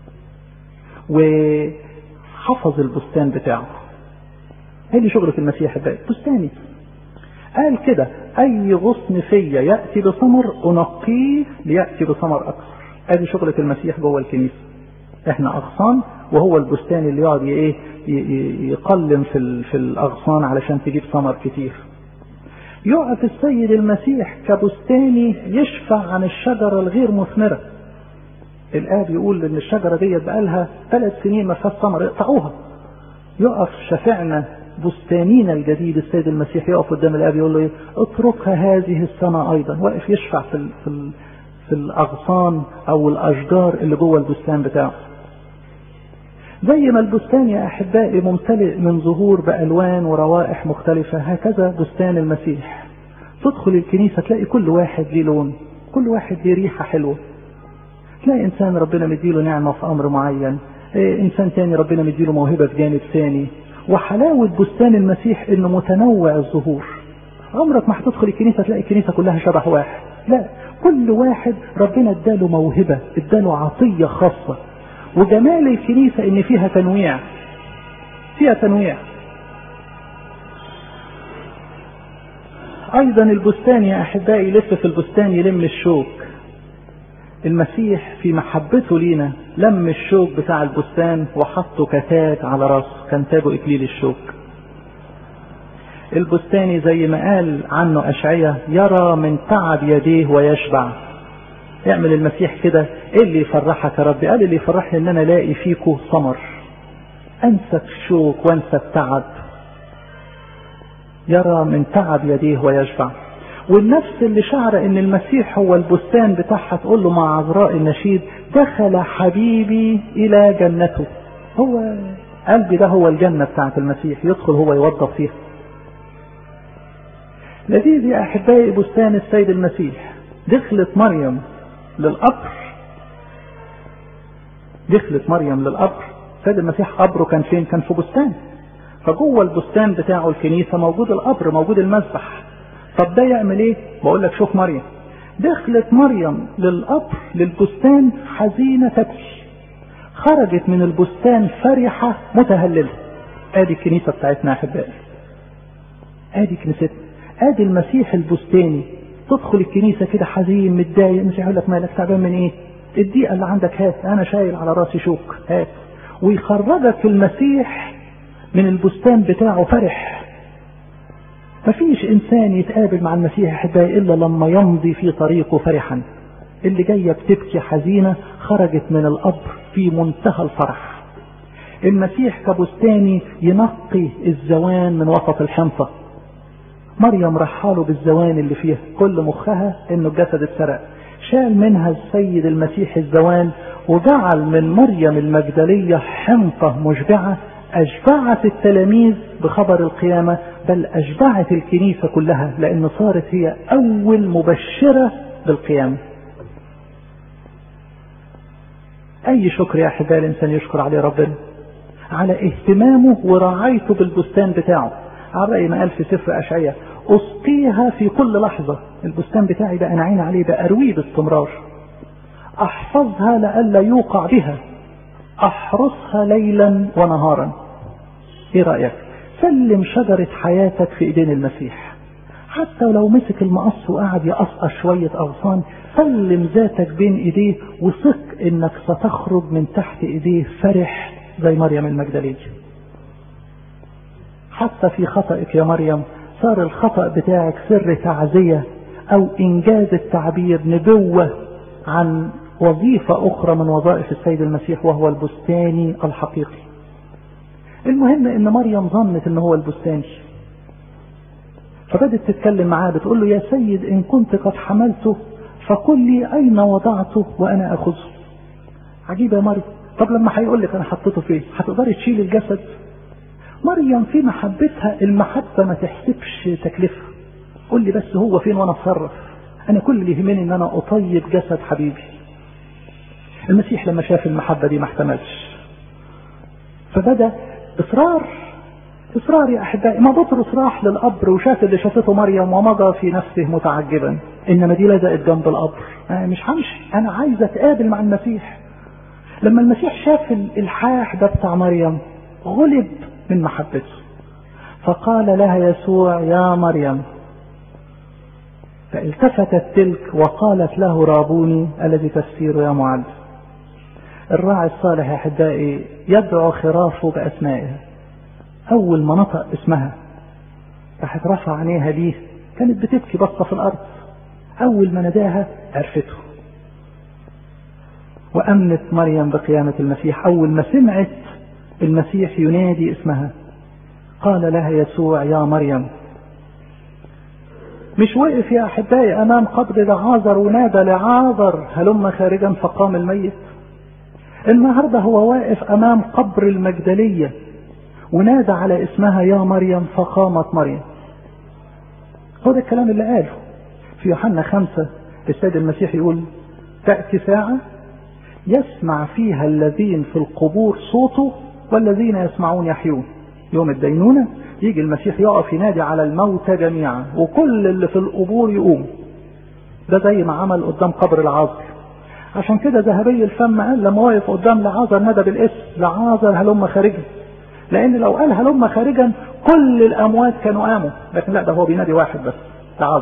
وحفظ البستان بتاعه هي دي شغلة المسيح بقى بستاني قال كده اي غصن فيا ياتي بثمر انقيه لياتي بثمر اكثر ادي شغلة المسيح جوه الكنيسه احنا اغصان وهو البستان اللي يقعد ايه يقلم في في الاغصان علشان تجيب ثمر كتير يقف السيد المسيح كبستاني يشفع عن الشجرة الغير مثمرة الآب يقول ان الشجرة ديت بقالها ثلاث سنين ما فيهاش ثمر اقطعوها يقف شفعنا بستانينا الجديد السيد المسيح يقف قدام الآب يقول له ايه اتركها هذه السنة ايضا واقف يشفع في ال في ال في الاغصان او الاشجار اللي جوه البستان بتاعه زي ما البستان يا احبائي ممتلئ من زهور بالوان وروائح مختلفه هكذا بستان المسيح تدخل الكنيسه تلاقي كل واحد ليه لون كل واحد ليه ريحه حلوه تلاقي انسان ربنا مديله نعمه في امر معين إيه انسان تاني ربنا مديله موهبه في جانب ثاني وحلاوه بستان المسيح انه متنوع الظهور عمرك ما هتدخل الكنيسه تلاقي الكنيسه كلها شبه واحد لا كل واحد ربنا اداله موهبه اداله عطيه خاصه وجمال الكنيسة ان فيها تنويع فيها تنويع ايضا البستان يا احبائي يلف في البستان يلم الشوك المسيح في محبته لينا لم الشوك بتاع البستان وحطه كتاج على راسه كان تاجه اكليل الشوك البستاني زي ما قال عنه أشعية يرى من تعب يديه ويشبع يعمل المسيح كده ايه اللي يفرحك يا رب قال اللي يفرحني ان انا الاقي فيكو ثمر انسى الشوك وانسى التعب يرى من تعب يديه ويشبع والنفس اللي شعر ان المسيح هو البستان بتاعها تقول له مع عذراء النشيد دخل حبيبي الى جنته هو قلبي ده هو الجنة بتاعت المسيح يدخل هو يوظف فيها لذيذ يا احبائي بستان السيد المسيح دخلت مريم للقبر دخلت مريم للقبر السيد المسيح قبره كان فين كان في بستان فجوه البستان بتاعه الكنيسه موجود القبر موجود المذبح طب ده يعمل ايه بقول لك شوف مريم دخلت مريم للقبر للبستان حزينه تبكي خرجت من البستان فرحه متهلله ادي الكنيسه بتاعتنا يا احبائي ادي كنيستنا ادي المسيح البستاني تدخل الكنيسه كده حزين متضايق مش هيقول لك مالك تعبان من ايه الدقيقه اللي عندك هات انا شايل على راسي شوك هات ويخرجك المسيح من البستان بتاعه فرح مفيش انسان يتقابل مع المسيح احبائي الا لما يمضي في طريقه فرحا اللي جايه بتبكي حزينه خرجت من القبر في منتهى الفرح المسيح كبستاني ينقي الزوان من وسط الحنطه مريم رحاله بالزوان اللي فيها كل مخها انه الجسد اتسرق شال منها السيد المسيح الزوان وجعل من مريم المجدلية حنطة مشبعة أشبعت التلاميذ بخبر القيامة بل أشبعت الكنيسة كلها لأن صارت هي أول مبشرة بالقيامة أي شكر يا أحبائي الإنسان يشكر عليه ربنا على اهتمامه ورعايته بالبستان بتاعه على رأي ما قال في سفر أشعية أسقيها في كل لحظة البستان بتاعي بقى أنا عين عليه بقى أرويه باستمرار أحفظها لئلا يوقع بها أحرسها ليلا ونهارا إيه رأيك سلم شجرة حياتك في إيدين المسيح حتى لو مسك المقص وقعد يقصقص شوية أغصان سلم ذاتك بين إيديه وثق إنك ستخرج من تحت إيديه فرح زي مريم المجدلية حتى في خطأك يا مريم صار الخطأ بتاعك سر تعزية أو إنجاز التعبير نبوة عن وظيفة أخرى من وظائف السيد المسيح وهو البستاني الحقيقي المهم إن مريم ظنت إن هو البستاني فبدت تتكلم معاه بتقول له يا سيد إن كنت قد حملته فقل لي أين وضعته وأنا أخذه عجيب يا مريم طب لما هيقول لك أنا حطيته فين هتقدري تشيل الجسد مريم في محبتها المحبة ما تحسبش تكلفة قول لي بس هو فين وانا اتصرف انا كل اللي يهمني ان انا اطيب جسد حبيبي المسيح لما شاف المحبة دي ما احتملش فبدأ اصرار اصرار يا احبائي ما بطرس راح للقبر وشاف اللي شافته مريم ومضى في نفسه متعجبا انما دي لزقت جنب القبر انا مش همشي انا عايز اتقابل مع المسيح لما المسيح شاف الالحاح ده بتاع مريم غلب من محبته فقال لها يسوع يا مريم فالتفتت تلك وقالت له رابوني الذي تفسيره يا معلم الراعي الصالح يا احبائي يدعو خرافه باسمائها اول ما نطق اسمها راحت رفع عينيها ليه كانت بتبكي بصه في الارض اول ما ناداها عرفته وامنت مريم بقيامه المسيح اول ما سمعت المسيح ينادي اسمها قال لها يسوع يا مريم مش وقف يا احبائي امام قبر لعازر ونادى لعازر هلم خارجا فقام الميت النهارده هو واقف امام قبر المجدليه ونادى على اسمها يا مريم فقامت مريم هو ده الكلام اللي قاله في يوحنا خمسة السيد المسيح يقول تأتي ساعة يسمع فيها الذين في القبور صوته والذين يسمعون يحيون يوم الدينونة يجي المسيح يقف ينادي على الموتى جميعا وكل اللي في القبور يقوم ده زي ما عمل قدام قبر العازر عشان كده ذهبي الفم قال لما واقف قدام لعازر نادى بالاسم لعازر هلم خارجا لان لو قال هلم خارجا كل الاموات كانوا قاموا لكن لا ده هو بينادي واحد بس لعازر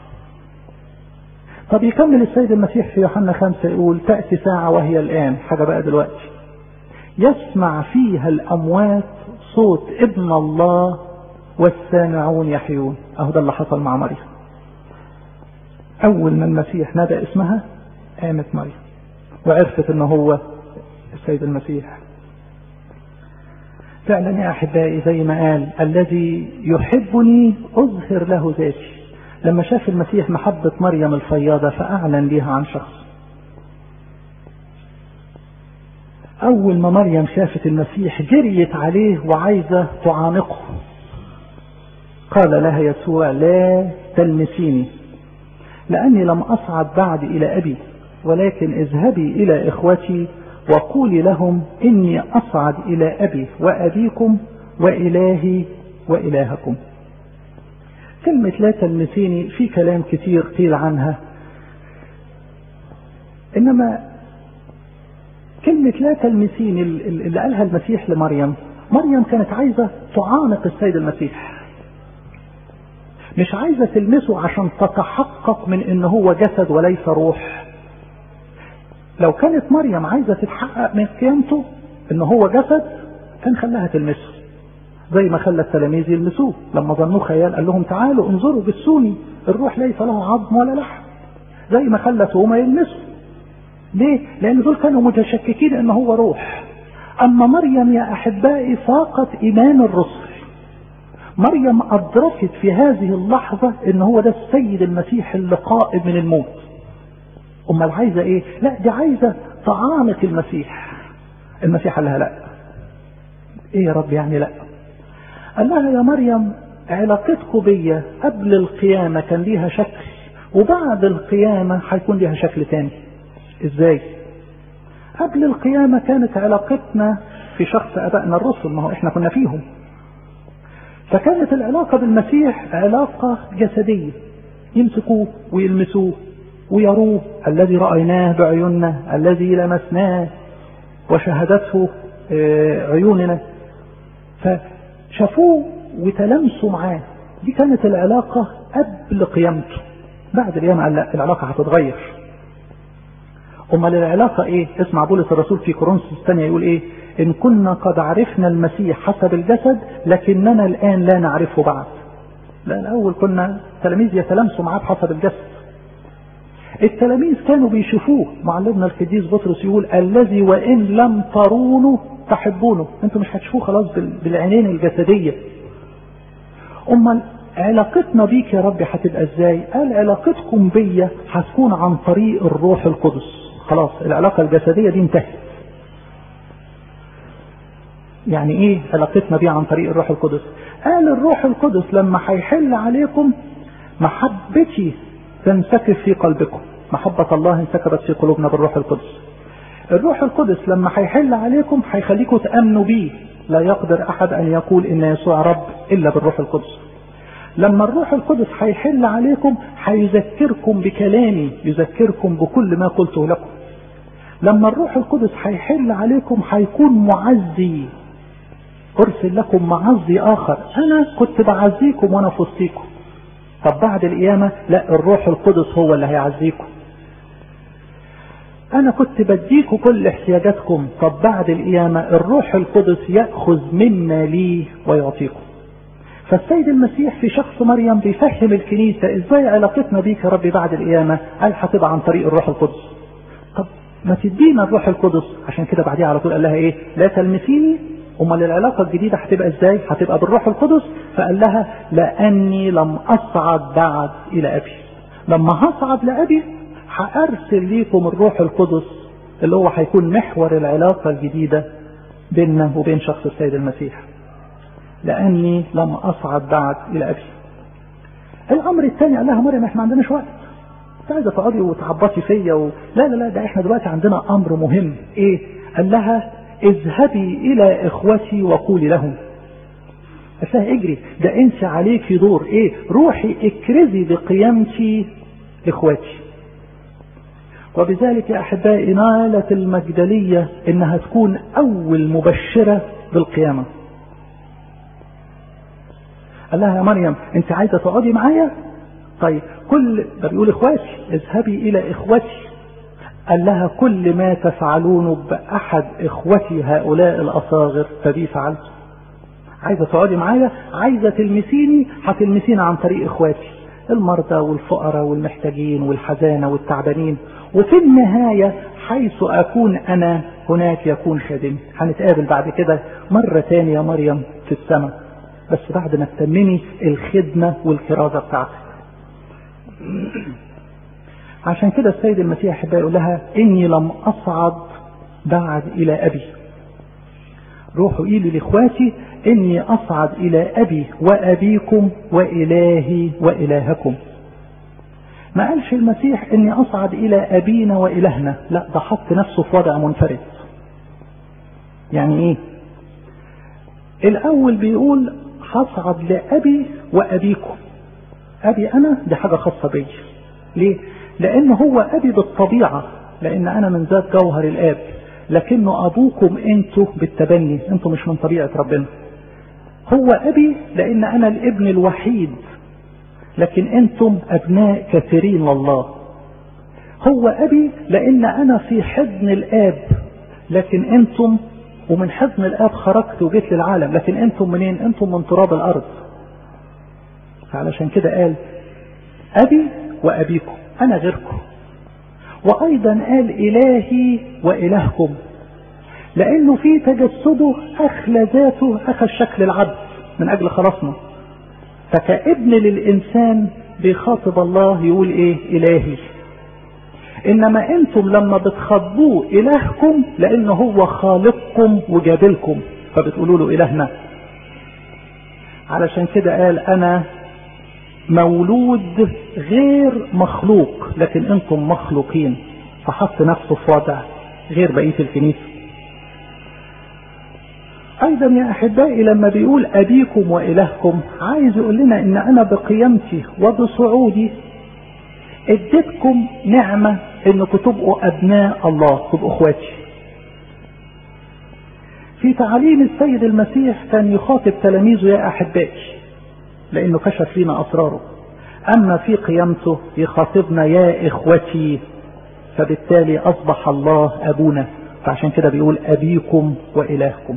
طب يكمل السيد المسيح في يوحنا خمسة يقول تأتي ساعة وهي الآن حاجة بقى دلوقتي يسمع فيها الأموات صوت ابن الله والسامعون يحيون اهو ده اللي حصل مع مريم اول ما المسيح نادى اسمها قامت مريم وعرفت ان هو السيد المسيح فعلا يا احبائي زي ما قال الذي يحبني اظهر له ذاتي لما شاف المسيح محبة مريم الفياضة فأعلن ليها عن شخص أول ما مريم شافت المسيح جريت عليه وعايزة تعانقه قال لها يسوع لا تلمسيني لأني لم أصعد بعد إلى أبي ولكن اذهبي إلى إخوتي وقولي لهم إني أصعد إلى أبي وأبيكم وإلهي وإلهكم كلمة لا تلمسيني في كلام كتير قيل عنها إنما كلمة لا تلمسيني اللي قالها المسيح لمريم مريم كانت عايزة تعانق السيد المسيح مش عايزة تلمسه عشان تتحقق من ان هو جسد وليس روح لو كانت مريم عايزة تتحقق من قيامته ان هو جسد كان خلاها تلمسه زي ما خلى التلاميذ يلمسوه لما ظنوه خيال قال لهم تعالوا انظروا بالسوني الروح ليس له عظم ولا لحم زي ما خلى توما يلمسه ليه؟ لأن دول كانوا متشككين إن هو روح. أما مريم يا أحبائي فاقت إيمان الرسل. مريم أدركت في هذه اللحظة إن هو ده السيد المسيح اللي قائم من الموت. أمال عايزة إيه؟ لا دي عايزة تعانق المسيح. المسيح قال لها لا. إيه يا رب يعني لا؟ قال لها يا مريم علاقتكم بيا قبل القيامة كان ليها شكل وبعد القيامة هيكون ليها شكل تاني. ازاي قبل القيامة كانت علاقتنا في شخص ابائنا الرسل ما هو احنا كنا فيهم فكانت العلاقة بالمسيح علاقة جسدية يمسكوه ويلمسوه ويروه الذي رأيناه بعيوننا الذي لمسناه وشهدته عيوننا فشافوه وتلمسوا معاه دي كانت العلاقة قبل قيامته بعد القيامة قال لا العلاقة هتتغير امال العلاقة ايه اسمع بولس الرسول في كورنثوس الثانية يقول ايه ان كنا قد عرفنا المسيح حسب الجسد لكننا الان لا نعرفه بعد لا الاول كنا تلاميذ يتلامسوا معاه بحسب الجسد التلاميذ كانوا بيشوفوه معلمنا القديس بطرس يقول الذي وان لم ترونه تحبونه انتوا مش هتشوفوه خلاص بالعينين الجسدية امال علاقتنا بيك يا رب هتبقى ازاي قال علاقتكم بيا هتكون عن طريق الروح القدس خلاص العلاقة الجسدية دي انتهت يعني ايه علاقتنا بيه عن طريق الروح القدس قال الروح القدس لما هيحل عليكم محبتي تنسكب في قلبكم محبة الله انسكبت في قلوبنا بالروح القدس الروح القدس لما هيحل عليكم هيخليكم تأمنوا بيه لا يقدر أحد أن يقول إن يسوع رب إلا بالروح القدس لما الروح القدس هيحل عليكم هيذكركم بكلامي يذكركم بكل ما قلته لكم لما الروح القدس هيحل عليكم هيكون معزي ارسل لكم معزي اخر انا كنت بعزيكم وانا في وسطيكم طب بعد القيامه لا الروح القدس هو اللي هيعزيكم انا كنت بديكم كل احتياجاتكم طب بعد القيامه الروح القدس ياخذ مما لي ويعطيكم فالسيد المسيح في شخص مريم بيفهم الكنيسة ازاي علاقتنا بيك يا رب بعد القيامة قال هتبقى عن طريق الروح القدس طب ما تدينا الروح القدس عشان كده بعديها على طول قال لها ايه لا تلمسيني امال العلاقة الجديدة هتبقى ازاي هتبقى بالروح القدس فقال لها لاني لم اصعد بعد الى ابي لما هصعد لابي هارسل ليكم الروح القدس اللي هو هيكون محور العلاقة الجديدة بيننا وبين شخص السيد المسيح لاني لم اصعد بعد الى ابي الامر الثاني قال لها مريم احنا ما عندناش وقت انت عايزه تقعدي وتعبطي فيا و... لا لا لا ده احنا دلوقتي عندنا امر مهم ايه قال لها اذهبي الى اخوتي وقولي لهم قالت لها اجري ده انت عليكي دور ايه روحي اكرزي بقيامتي لاخواتي وبذلك يا احبائي نالت المجدليه انها تكون اول مبشره بالقيامه قال لها يا مريم انت عايزه تقعدي معايا طيب كل ده بيقول اخواتي اذهبي الى اخوتي قال لها كل ما تفعلونه باحد اخوتي هؤلاء الاصاغر فبي فعلت عايزة تقعدي معايا عايزة تلمسيني هتلمسيني عن طريق اخواتي المرضى والفقراء والمحتاجين والحزانة والتعبانين وفي النهاية حيث أكون أنا هناك يكون خادمي هنتقابل بعد كده مرة تانية يا مريم في السماء بس بعد ما تتممي الخدمة والكرازة بتاعتك عشان كده السيد المسيح أحبائي يقول لها إني لم أصعد بعد إلى أبي روحوا إلي لإخواتي إني أصعد إلى أبي وأبيكم وإلهي وإلهكم ما قالش المسيح إني أصعد إلى أبينا وإلهنا لا ده حط نفسه في وضع منفرد يعني إيه الأول بيقول هصعد لأبي وأبيكم أبي أنا دي حاجة خاصة بي ليه لأن هو أبي بالطبيعة لأن أنا من ذات جوهر الآب لكنه أبوكم أنتوا بالتبني أنتوا مش من طبيعة ربنا هو أبي لأن أنا الابن الوحيد لكن أنتم أبناء كثيرين لله هو أبي لأن أنا في حضن الآب لكن أنتم ومن حضن الآب خرجت وجيت للعالم لكن أنتم منين أنتم من تراب الأرض فعلشان كده قال أبي وأبيكم أنا غيركم وأيضا قال إلهي وإلهكم لأنه في تجسده أخلى ذاته أخذ شكل العبد من أجل خلاصنا فكابن للإنسان بيخاطب الله يقول إيه إلهي إنما أنتم لما بتخاطبوه إلهكم لأنه هو خالقكم وجابلكم فبتقولوا له إلهنا علشان كده قال أنا مولود غير مخلوق لكن انتم مخلوقين فحط نفسه في وضع غير بقيه الكنيسه ايضا يا احبائي لما بيقول ابيكم والهكم عايز يقول لنا ان انا بقيامتي وبصعودي اديتكم نعمه انكم تبقوا ابناء الله تبقوا اخواتي في تعاليم السيد المسيح كان يخاطب تلاميذه يا احبائي لانه كشف لنا اسراره اما في قيامته يخاطبنا يا اخوتي فبالتالي اصبح الله ابونا فعشان كده بيقول ابيكم والهكم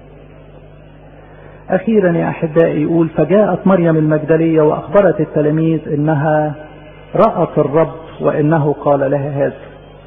اخيرا يا احبائي يقول فجاءت مريم المجدليه واخبرت التلاميذ انها رات الرب وانه قال لها هذا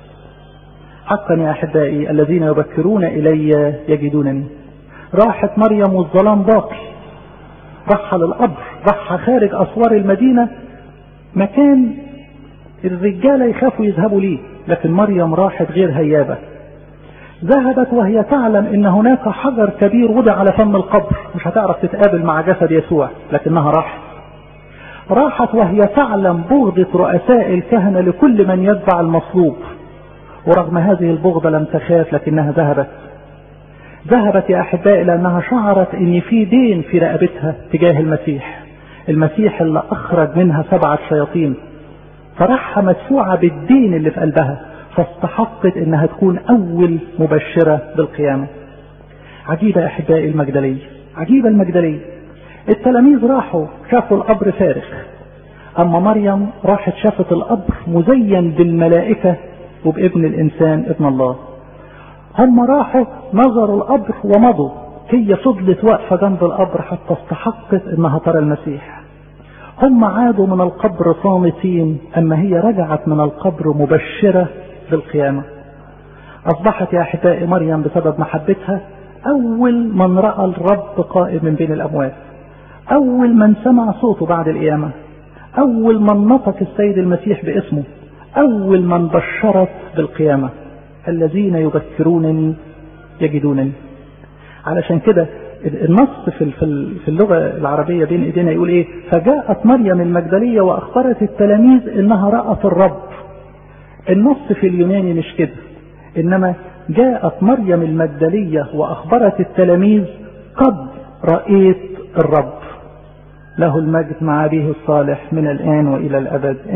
حقا يا احبائي الذين يبكرون الي يجدونني راحت مريم والظلام باقي راح للقبر راح خارج اسوار المدينه مكان الرجاله يخافوا يذهبوا ليه لكن مريم راحت غير هيابه ذهبت وهي تعلم ان هناك حجر كبير وضع على فم القبر مش هتعرف تتقابل مع جسد يسوع لكنها راحت راحت وهي تعلم بغضة رؤساء الكهنة لكل من يتبع المصلوب ورغم هذه البغضة لم تخاف لكنها ذهبت ذهبت يا احبائي لانها شعرت ان في دين في رقبتها تجاه المسيح المسيح اللي اخرج منها سبعه شياطين فرحها مدفوعه بالدين اللي في قلبها فاستحقت انها تكون اول مبشره بالقيامه عجيبه يا احبائي المجدليه عجيبه المجدليه التلاميذ راحوا شافوا القبر فارغ اما مريم راحت شافت القبر مزين بالملائكه وبابن الانسان ابن الله هم راحوا نظروا القبر ومضوا هي فضلت واقفة جنب القبر حتى استحقت انها ترى المسيح هم عادوا من القبر صامتين اما هي رجعت من القبر مبشرة بالقيامة اصبحت يا احبائي مريم بسبب محبتها اول من رأى الرب قائم من بين الاموات اول من سمع صوته بعد القيامة اول من نطق السيد المسيح باسمه اول من بشرت بالقيامه الذين يبكرونني يجدونني علشان كده النص في في اللغه العربيه بين ايدينا يقول ايه فجاءت مريم المجدليه واخبرت التلاميذ انها رات الرب النص في اليوناني مش كده انما جاءت مريم المجدليه واخبرت التلاميذ قد رايت الرب له المجد مع به الصالح من الان والى الابد